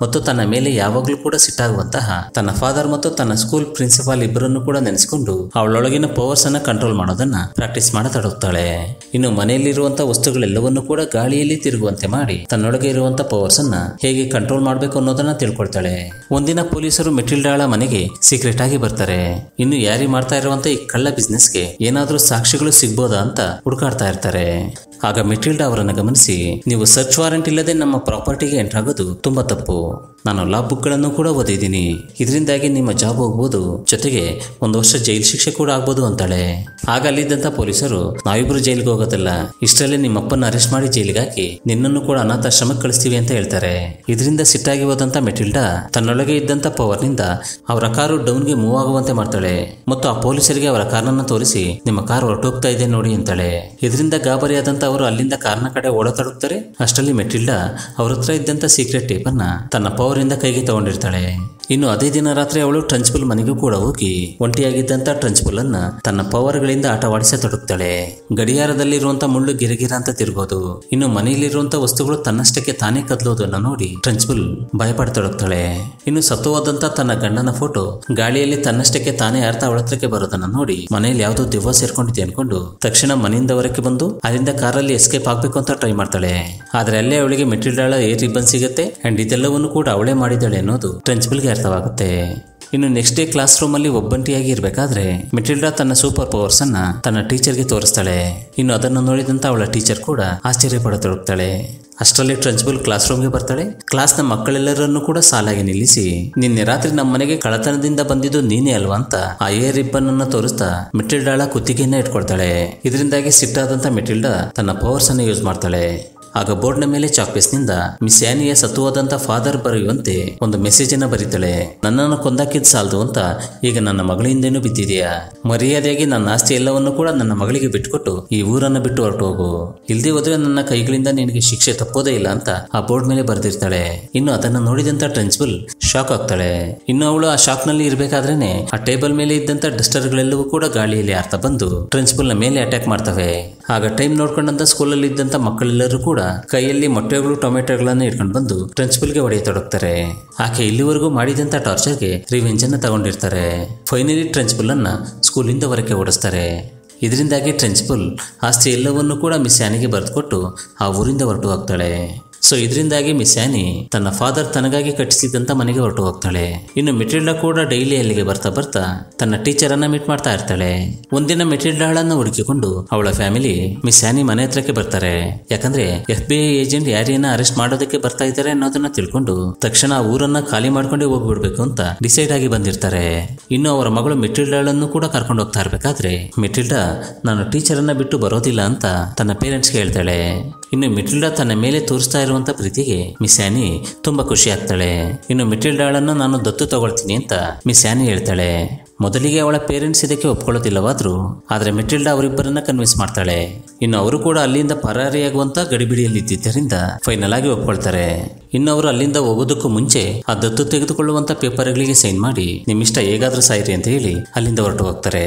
ಮತ್ತು ತನ್ನ ಮೇಲೆ ಯಾವಾಗಲೂ ಕೂಡ ಸಿಟ್ಟಾಗುವಂತಹ ತನ್ನ ಫಾದರ್ ಮತ್ತು ತನ್ನ ಸ್ಕೂಲ್ ಪ್ರಿನ್ಸಿಪಾಲ್ ಇಬ್ಬರನ್ನು ಕೂಡ ನೆನೆಸ್ಕೊಂಡು ಅವಳೊಳಗಿನ ಪವರ್ಸ್ ಅನ್ನ ಕಂಟ್ರೋಲ್ ಮಾಡೋದನ್ನ ಪ್ರಾಕ್ಟೀಸ್ ಮಾಡತೊಡಗ್ತಾಳೆ ಇನ್ನು ಮನೆಯಲ್ಲಿರುವಂತಹ ವಸ್ತುಗಳೆಲ್ಲವನ್ನೂ ಕೂಡ ಗಾಳಿಯಲ್ಲಿ ತಿರುಗುವಂತೆ ಮಾಡಿ ತನ್ನೊಳಗೆ ಇರುವಂತಹ ಪವರ್ಸ್ ಅನ್ನ ಹೇಗೆ ಕಂಟ್ರೋಲ್ ಮಾಡಬೇಕು ಅನ್ನೋದನ್ನ ತಿಳ್ಕೊಳ್ತಾಳೆ ಒಂದಿನ ಪೊಲೀಸರು ಮೆಟಿಲ್ಡಾಳ ಮನೆಗೆ ಸೀಕ್ರೆಟ್ ಆಗಿ ಬರ್ತಾರೆ ಇನ್ನು ಯಾರಿ ಮಾಡ್ತಾ ಇರುವಂತ ಈ ಕಳ್ಳ ಬಿಸ್ನೆಸ್ಗೆ ಏನಾದ್ರೂ ಸಾಕ್ಷಿಗಳು ಸಿಗ್ಬೋದಾ ಅಂತ ಹುಡುಕಾಡ್ತಾ ಇರ್ತಾರೆ ಆಗ ಮೆಟಿಲ್ಡಾ ಅವರನ್ನು ಗಮನಿಸಿ ನೀವು ಸರ್ಚ್ ವಾರೆಂಟ್ ಇಲ್ಲದೆ ನಮ್ಮ ಪ್ರಾಪರ್ಟಿಗೆ ಎಂಟರ್ ಆಗೋದು ತುಂಬಾ ತಪ್ಪು ನಾನು ಲಾ ಬುಕ್ಗಳನ್ನು ಕೂಡ ಓದಿದ್ದೀನಿ ಇದರಿಂದಾಗಿ ನಿಮ್ಮ ಜಾಬ್ ಹೋಗ್ಬೋದು ಜೊತೆಗೆ ಒಂದು ವರ್ಷ ಜೈಲು ಶಿಕ್ಷೆ ಕೂಡ ಆಗ್ಬೋದು ಅಂತಾಳೆ ಆಗ ಅಲ್ಲಿದ್ದಂತ ಪೊಲೀಸರು ನಾವಿಬ್ರು ಜೈಲಿಗೆ ಹೋಗೋದಿಲ್ಲ ಇಷ್ಟರಲ್ಲೇ ನಿಮ್ಮಪ್ಪನ ಅರೆಸ್ಟ್ ಮಾಡಿ ಜೈಲಿಗೆ ಹಾಕಿ ನಿನ್ನನ್ನು ಕೂಡ ಅನಾಥಾಶ್ರಮಕ್ಕೆ ಕಳಿಸ್ತೀವಿ ಅಂತ ಹೇಳ್ತಾರೆ ಇದರಿಂದ ಸಿಟ್ಟಾಗಿ ಹೋದಂತ ಮೆಟಿಲ್ಡಾ ತನ್ನೊಳಗೆ ಇದ್ದಂತ ಪವರ್ನಿಂದ ಅವರ ಕಾರು ಡೌನ್ಗೆ ಮೂವ್ ಆಗುವಂತೆ ಮಾಡ್ತಾಳೆ ಮತ್ತು ಆ ಪೊಲೀಸರಿಗೆ ಅವರ ಕಾರ್ನನ್ನು ತೋರಿಸಿ ನಿಮ್ಮ ಕಾರ್ ಹೊರಟೋಗ್ತಾ ಇದೆ ನೋಡಿ ಅಂತಾಳೆ ಇದರಿಂದ ಗಾಬರಿಯಾದಂತ ಅವರು ಅಲ್ಲಿಂದ ಕಾರ್ನ ಕಡೆ ಓಡತೊಡಗ್ತಾರೆ ಅಷ್ಟರಲ್ಲಿ ಮೆಟಿಲ್ಡಾ ಅವ್ರ ಹತ್ರ ಇದ್ದಂತ ಸೀಕ್ರೆಟ್ ಟೇಪ್ ಅನ್ನ ತನ್ನ ಪವರ್ ಇಂದ ಕೈಗೆ ತಗೊಂಡಿರ್ತಾಳೆ ಇನ್ನು ಅದೇ ದಿನ ರಾತ್ರಿ ಅವಳು ಟ್ರಂಚ್ಪುಲ್ ಮನೆಗೂ ಕೂಡ ಹೋಗಿ ಒಂಟಿಯಾಗಿದ್ದಂತ ಟ್ರಂಚ್ಪುಲ್ ಅನ್ನ ತನ್ನ ಪವರ್ಗಳಿಂದ ಆಟವಾಡಿಸತೊಡಗ್ತಾಳೆ ಗಡಿಯಾರದಲ್ಲಿರುವಂತ ಮುಳ್ಳು ಗಿರಗಿರ ಅಂತ ತಿರುಗೋದು ಇನ್ನು ಮನೆಯಲ್ಲಿರುವಂತ ವಸ್ತುಗಳು ತನ್ನಷ್ಟಕ್ಕೆ ತಾನೇ ಕದಲೋದನ್ನ ನೋಡಿ ಟ್ರಂಚ್ಪುಲ್ ಭಯಪಡತೊಡಗ್ತಾಳೆ ಇನ್ನು ಸತ್ತುವಾದಂತ ತನ್ನ ಗಂಡನ ಫೋಟೋ ಗಾಳಿಯಲ್ಲಿ ತನ್ನಷ್ಟಕ್ಕೆ ತಾನೇ ಅರ್ಥ ಅವಳ ಹತ್ರಕ್ಕೆ ಬರೋದನ್ನ ನೋಡಿ ಮನೆಯಲ್ಲಿ ಯಾವುದೋ ದೆವ್ವ ಸೇರ್ಕೊಂಡಿದೆ ಅನ್ಕೊಂಡು ತಕ್ಷಣ ಮನೆಯಿಂದ ಹೊರಕ್ಕೆ ಬಂದು ಅಲ್ಲಿಂದ ಕಾರಲ್ಲಿ ಎಸ್ಕೇಪ್ ಆಗ್ಬೇಕು ಅಂತ ಟ್ರೈ ಮಾಡ್ತಾಳೆ ಆದ್ರೆ ಅಲ್ಲೇ ಅವಳಿಗೆ ಮೆಟೀರಿಯಲ್ ಏರ್ ರಿಬ್ಬನ್ ಸಿಗುತ್ತೆ ಅಂಡ್ ಇದೆಲ್ಲವನ್ನು ಕೂಡ ಅವಳೇ ಮಾಡಿದ್ದಾಳೆ ಅನ್ನೋದು ಟ್ರೆಂಚ್ಬಿಲ್ಗೆ ಅರ್ಥವಾಗುತ್ತೆ ಇನ್ನು ನೆಕ್ಸ್ಟ್ ಡೇ ಕ್ಲಾಸ್ ರೂಮ್ ಅಲ್ಲಿ ಒಬ್ಬಂಟಿಯಾಗಿ ಇರಬೇಕಾದ್ರೆ ಮೆಟಿಲ್ಡಾ ತನ್ನ ಸೂಪರ್ ಪವರ್ಸ್ ಅನ್ನ ತನ್ನ ಟೀಚರ್ಗೆ ತೋರಿಸ್ತಾಳೆ ಇನ್ನು ಅದನ್ನು ನೋಡಿದಂತ ಅವಳ ಟೀಚರ್ ಕೂಡ ಆಶ್ಚರ್ಯ ಪಡತೊಡಗ್ತಾಳೆ ಅಷ್ಟರಲ್ಲಿ ಟ್ರಂಚ್ಬುಲ್ ಕ್ಲಾಸ್ ರೂಮ್ಗೆ ಬರ್ತಾಳೆ ಕ್ಲಾಸ್ನ ಮಕ್ಕಳೆಲ್ಲರನ್ನೂ ಕೂಡ ಸಾಲಾಗಿ ನಿಲ್ಲಿಸಿ ನಿನ್ನೆ ರಾತ್ರಿ ನಮ್ಮ ಮನೆಗೆ ಕಳತನದಿಂದ ಬಂದಿದ್ದು ನೀನೇ ಅಲ್ವಾ ಅಂತ ಆ ಏರ್ ರಿಬ್ಬನ್ ಅನ್ನ ತೋರಿಸ್ತಾ ಮೆಟಿಲ್ಡಾಳ ಕುತ್ತಿಗೆಯನ್ನ ಇಟ್ಕೊಳ್ತಾಳೆ ಇದರಿಂದಾಗಿ ಸಿಟ್ಟಾದಂತ ಮೆಟಿಲ್ಡಾ ತನ್ನ ಪವರ್ಸ್ ಅನ್ನು ಯೂಸ್ ಮಾಡ್ತಾಳೆ ಆಗ ಬೋರ್ಡ್ನ ಮೇಲೆ ಚಾಕ್ಪೀಸ್ನಿಂದ ಮಿಸ್ ಆನಿಯ ಸತ್ತುವಾದಂತ ಫಾದರ್ ಬರೆಯುವಂತೆ ಒಂದು ಮೆಸೇಜ್ ಅನ್ನ ಬರೀತಾಳೆ ನನ್ನನ್ನು ಕೊಂದಾಕಿದ್ ಸಾಲದು ಅಂತ ಈಗ ನನ್ನ ಮಗಳಿಂದೇನು ಬಿದ್ದಿದೆಯಾ ಮರ್ಯಾದೆಯಾಗಿ ನನ್ನ ಆಸ್ತಿ ಎಲ್ಲವನ್ನು ಕೂಡ ನನ್ನ ಮಗಳಿಗೆ ಬಿಟ್ಕೊಟ್ಟು ಈ ಊರನ್ನ ಬಿಟ್ಟು ಹೊರಟು ಹೋಗು ಇಲ್ದೇ ಹೋದ್ರೆ ನನ್ನ ಕೈಗಳಿಂದ ನಿನಗೆ ಶಿಕ್ಷೆ ತಪ್ಪೋದೇ ಇಲ್ಲ ಅಂತ ಆ ಬೋರ್ಡ್ ಮೇಲೆ ಬರೆದಿರ್ತಾಳೆ ಇನ್ನು ಅದನ್ನ ನೋಡಿದಂತ ಟ್ರೆನ್ಸ್ಬುಲ್ ಶಾಕ್ ಆಗ್ತಾಳೆ ಇನ್ನು ಅವಳು ಆ ಶಾಕ್ ನಲ್ಲಿ ಇರ್ಬೇಕಾದ್ರೇನೆ ಆ ಟೇಬಲ್ ಮೇಲೆ ಇದ್ದಂತ ಡಸ್ಟರ್ಗಳೆಲ್ಲವೂ ಕೂಡ ಗಾಳಿಯಲ್ಲಿ ಅರ್ಥ ಬಂದು ಟ್ರೆನ್ಸ್ಬುಲ್ ನ ಮೇಲೆ ಅಟ್ಯಾಕ್ ಮಾಡ್ತವೆ ಆಗ ಟೈಮ್ ನೋಡ್ಕೊಂಡಂತ ಸ್ಕೂಲಲ್ಲಿ ಇದ್ದಂತ ಮಕ್ಕಳೆಲ್ಲರೂ ಕೂಡ ಕೈಯಲ್ಲಿ ಮೊಟ್ಟೆಗಳು ಟೊಮೆಟೊಗಳನ್ನ ಇಟ್ಕೊಂಡು ಬಂದು ಪ್ರಿನ್ಸಿಪಲ್ಗೆ ಹೊಡೆಯತೊಡಗ್ತಾರೆ ಆಕೆ ಇಲ್ಲಿವರೆಗೂ ಮಾಡಿದಂತ ಟಾರ್ಚರ್ಗೆ ರಿವೆಂಜ್ ಅನ್ನ ತಗೊಂಡಿರ್ತಾರೆ ಫೈನಲಿ ಟ್ರೆನ್ಸ್ಪುಲ್ ಅನ್ನ ಸ್ಕೂಲಿಂದ ಹೊರಕ್ಕೆ ಓಡಿಸ್ತಾರೆ ಇದರಿಂದಾಗಿ ಟ್ರೆನ್ಸ್ಪುಲ್ ಆಸ್ತಿ ಎಲ್ಲವನ್ನೂ ಕೂಡ ಮಿಸ್ ಆನಿಗೆ ಬರೆದುಕೊಟ್ಟು ಆ ಊರಿಂದ ಹೊರಟು ಹೋಗ್ತಾಳೆ ಸೊ ಇದರಿಂದಾಗಿ ಮಿಸ್ ಆನಿ ತನ್ನ ಫಾದರ್ ತನಗಾಗಿ ಕಟ್ಟಿಸಿದಂತ ಮನೆಗೆ ಹೊರಟು ಹೋಗ್ತಾಳೆ ಇನ್ನು ಮೆಟಿಲ್ಡಾ ಕೂಡ ಡೈಲಿ ಅಲ್ಲಿಗೆ ಬರ್ತಾ ಬರ್ತಾ ತನ್ನ ಟೀಚರ್ ಅನ್ನ ಮೀಟ್ ಮಾಡ್ತಾ ಇರ್ತಾಳೆ ಒಂದಿನ ಮೆಟಿಲ್ಡಾಳನ್ನ ಹುಡುಕಿಕೊಂಡು ಅವಳ ಫ್ಯಾಮಿಲಿ ಮಿಸ್ ಆನಿ ಮನೆ ಹತ್ರಕ್ಕೆ ಬರ್ತಾರೆ ಯಾಕಂದ್ರೆ ಎಫ್ ಬಿ ಐ ಏಜೆಂಟ್ ಯಾರಿಯನ್ನ ಅರೆಸ್ಟ್ ಮಾಡೋದಕ್ಕೆ ಬರ್ತಾ ಇದ್ದಾರೆ ಅನ್ನೋದನ್ನ ತಿಳ್ಕೊಂಡು ತಕ್ಷಣ ಆ ಊರನ್ನ ಖಾಲಿ ಮಾಡ್ಕೊಂಡೇ ಹೋಗ್ಬಿಡ್ಬೇಕು ಅಂತ ಡಿಸೈಡ್ ಆಗಿ ಬಂದಿರ್ತಾರೆ ಇನ್ನು ಅವರ ಮಗಳು ಮೆಟಿಲ್ಡಾಳನ್ನು ಕೂಡ ಕರ್ಕೊಂಡು ಹೋಗ್ತಾ ಇರ್ಬೇಕಾದ್ರೆ ಮೆಟಿಲ್ಡಾ ನಾನು ಟೀಚರ್ ಅನ್ನ ಬಿಟ್ಟು ಬರೋದಿಲ್ಲ ಅಂತ ತನ್ನ ಪೇರೆಂಟ್ಸ್ಗೆ ಹೇಳ್ತಾಳೆ ಇನ್ನು ಮಿಟಿಲ್ಡಾ ತನ್ನ ಮೇಲೆ ತೋರಿಸ್ತಾ ಇರುವಂತ ಪ್ರೀತಿಗೆ ಮಿಸ್ ಆನಿ ತುಂಬಾ ಖುಷಿ ಆಗ್ತಾಳೆ ಇನ್ನು ಮಿಟಿಲ್ಡಾಳನ್ನು ನಾನು ದತ್ತು ತಗೊಳ್ತೀನಿ ಅಂತ ಮಿಸ್ ಆನಿ ಹೇಳ್ತಾಳೆ ಮೊದಲಿಗೆ ಅವಳ ಪೇರೆಂಟ್ಸ್ ಇದಕ್ಕೆ ಒಪ್ಕೊಳ್ಳೋದಿಲ್ಲವಾದ್ರೂ ಆದ್ರೆ ಮೆಟಿಲ್ಡಾ ಅವರಿಬ್ಬರನ್ನ ಕನ್ವಿನ್ಸ್ ಮಾಡ್ತಾಳೆ ಇನ್ನು ಅವರು ಕೂಡ ಅಲ್ಲಿಂದ ಪರಾರಿಯಾಗುವಂತ ಗಡಿಬಿಡಿಯಲ್ಲಿ ಇದ್ದಿದ್ದರಿಂದ ಫೈನಲ್ ಆಗಿ ಒಪ್ಕೊಳ್ತಾರೆ ಇನ್ನು ಅವರು ಅಲ್ಲಿಂದ ಹೋಗೋದಕ್ಕೂ ಮುಂಚೆ ಆ ದತ್ತು ತೆಗೆದುಕೊಳ್ಳುವಂತ ಪೇಪರ್ಗಳಿಗೆ ಸೈನ್ ಮಾಡಿ ನಿಮ್ಮಿಷ್ಟ ಹೇಗಾದ್ರೂ ಸಾಯಿರಿ ಅಂತ ಹೇಳಿ ಅಲ್ಲಿಂದ ಹೊರಟು ಹೋಗ್ತಾರೆ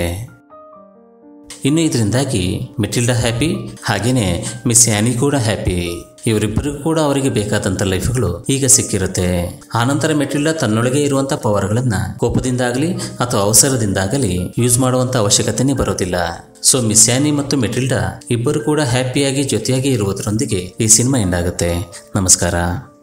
ಇನ್ನು ಇದರಿಂದಾಗಿ ಮೆಟಿಲ್ಡಾ ಹ್ಯಾಪಿ ಹಾಗೇನೆ ಮಿಸ್ ಆ್ಯನಿ ಕೂಡ ಹ್ಯಾಪಿ ಇವರಿಬ್ಬರಿಗೂ ಕೂಡ ಅವರಿಗೆ ಬೇಕಾದಂತ ಲೈಫ್ಗಳು ಈಗ ಸಿಕ್ಕಿರುತ್ತೆ ಆನಂತರ ಮೆಟಿಲ್ಡಾ ತನ್ನೊಳಗೆ ಇರುವಂತ ಪವರ್ಗಳನ್ನ ಕೋಪದಿಂದಾಗಲಿ ಅಥವಾ ಅವಸರದಿಂದಾಗಲಿ ಯೂಸ್ ಮಾಡುವಂತ ಅವಶ್ಯಕತೆನೇ ಬರೋದಿಲ್ಲ ಸೊ ಮಿಸ್ ಆ್ಯನಿ ಮತ್ತು ಮೆಟಿಲ್ಡಾ ಇಬ್ಬರು ಕೂಡ ಹ್ಯಾಪಿಯಾಗಿ ಜೊತೆಯಾಗಿ ಇರುವುದರೊಂದಿಗೆ ಈ ಸಿನಿಮಾ ಎಂಡ್ ಆಗುತ್ತೆ ನಮಸ್ಕಾರ